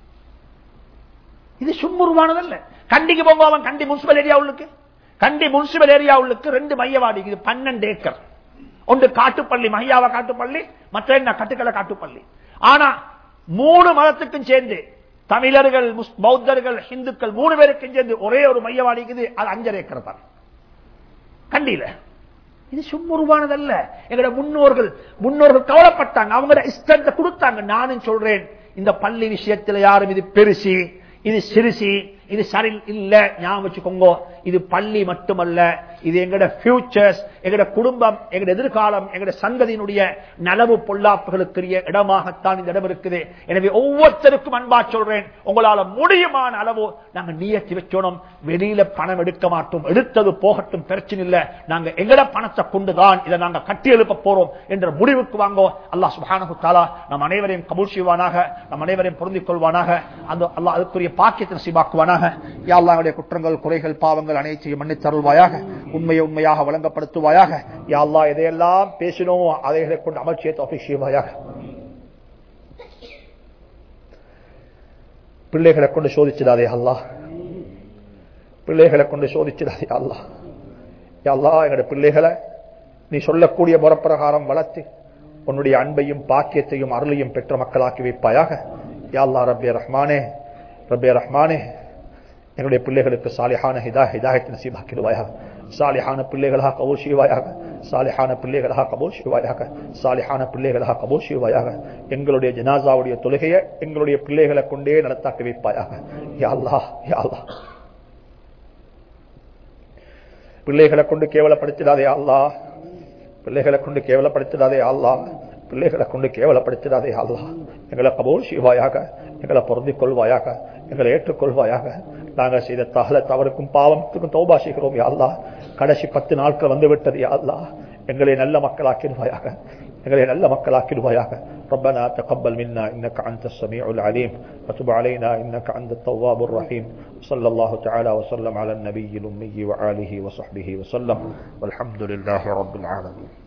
இது சும்முருவானதல்ல கண்டிக்கு போங்க அவன் கண்டி முனிசிபல் ஏரியா உள்ளுக்கு கண்டி முனிசிபல் ஏரியா உள்ளுக்கு ரெண்டு மையவாடி இது பன்னெண்டு ஏக்கர் ஒன்று காட்டுப்பள்ளி மையாவ காட்டுப்பள்ளி மற்ற என்ன கட்டுக்கலை காட்டுப்பள்ளி ஆனா மூணு மதத்துக்கும் சேர்ந்து தமிழர்கள் முஸ்- பௌத்தர்கள் இந்துக்கள் மூணு பேருக்கும் சேர்ந்து ஒரே ஒரு மையவாடிக்குது அது அஞ்சரை ஏக்கர் தான் கண்டியில இது சும்முருவானதல்ல எங்கட முன்னோர்கள் முன்னோர்கள் கவலைப்பட்டாங்க அவங்க இஷ்டத்தை கொடுத்தாங்க நானும் சொல்றேன் இந்த பள்ளி விஷயத்துல யாரும் இது பெருசி இது சிறுசி இது சரி இல்ல ஞாபகம் வச்சுக்கோங்க இது பள்ளி மட்டுமல்ல இது எங்கட ஃபியூச்சர்ஸ் எங்கட குடும்பம் எங்கட எதிர்காலம் எங்கட சந்ததியினுடைய நலவு பொல்லாப்புகளுக்குரிய இடமாகத்தான் இந்த இடம் இருக்குது எனவே ஒவ்வொருத்தருக்கும் அன்பா சொல்றேன் உங்களால முடியுமான அளவு நாங்க நியத்தி வச்சோம் வெளியில பணம் எடுக்க மாட்டோம் எடுத்தது போகட்டும் பிரச்சனை இல்ல நாங்க எங்கட பணத்தை கொண்டுதான் இதை நாங்க கட்டி எழுப்ப போறோம் என்ற முடிவுக்கு வாங்கோ அல்லாஹ் சுப்ஹானஹு தஆலா நம் அனைவரையும் கபூல் செய்வானாக நம் அனைவரையும் பொருந்திக் கொள்வானாக அந்த அல்லாஹ் அதுக்குரிய பாக்கியத்தை நசீபாக்குவானாக யா அல்லாஹ் எங்களுடைய குற்றங்கள் குறைகள் பாவங்கள் அனைத்தையும் மன்னித் தருள்வாயாக உண்மையை உண்மையாக வழங்கப்படுத்துவாயாக யா அல்லாஹ் எதையெல்லாம் பேசினோம் அதைகளை கொண்டு அமர்ச்சியை தௌஃபீக் செய்வாயாக பிள்ளைகளை கொண்டு சோதிச்சிடாதே அல்லாஹ் பிள்ளைகளை கொண்டு சோதிச்சிடாதே அல்லாஹ் யா அல்லாஹ் எங்களுடைய பிள்ளைகளை நீ சொல்லக்கூடிய முறப்பிரகாரம் வளர்த்து உன்னுடைய அன்பையும் பாக்கியத்தையும் அருளையும் பெற்ற மக்களாக்கி வைப்பாயாக யா அல்லாஹ் ரப்பே ரஹ்மானே ரப்பே ரஹ்மானே எங்களுடைய பிள்ளைகளுக்கு சாலிஹான ஹிதா ஹிதாயத்தை நசீபாக்கிடுவாயாக சாலிஹான பிள்ளைகளாக கபூல் செய்வாயாக சாலிஹான பிள்ளைகளாக கபூல் செய்வாயாக சாலிஹான பிள்ளைகளாக கபூல் செய்வாயாக எங்களுடைய ஜனாசாவுடைய தொழுகையை எங்களுடைய பிள்ளைகளை கொண்டே நடத்தாக்கி வைப்பாயாக யா அல்லாஹ் யா அல்லாஹ் பிள்ளைகளை கொண்டு கேவலப்படுத்திடாதே அல்லாஹ் பிள்ளைகளை கொண்டு கேவலப்படுத்திடாதே அல்லாஹ் பிள்ளைகளை கொண்டு கேவலப்படுத்திடாதே அல்லாஹ் எங்களை கபூல் செய்வாயாக எங்களை பொருந்திக் கொள்வாயாக எங்களை ஏற்றுக்கொள்வாயாக நாங்கள் செய்த தகல தவறுக்கும் பாவத்துக்கும் தௌபா செய்கிறோம் யா அல்லாஹ் கடைசி பத்து நாட்கள் வந்து விட்டது யா அல்லாஹ் எங்களை நல்ல மக்களாக்கிடுவாயாக எங்களை நல்ல மக்களாக்கிடுவாயாக ربنا تقبل منا إنك أنت السميع العليم وتب علينا إنك أنت التواب الرحيم صلى الله تعالى وسلم على النبي الأمي وآله وصحبه وسلم والحمد لله رب العالمين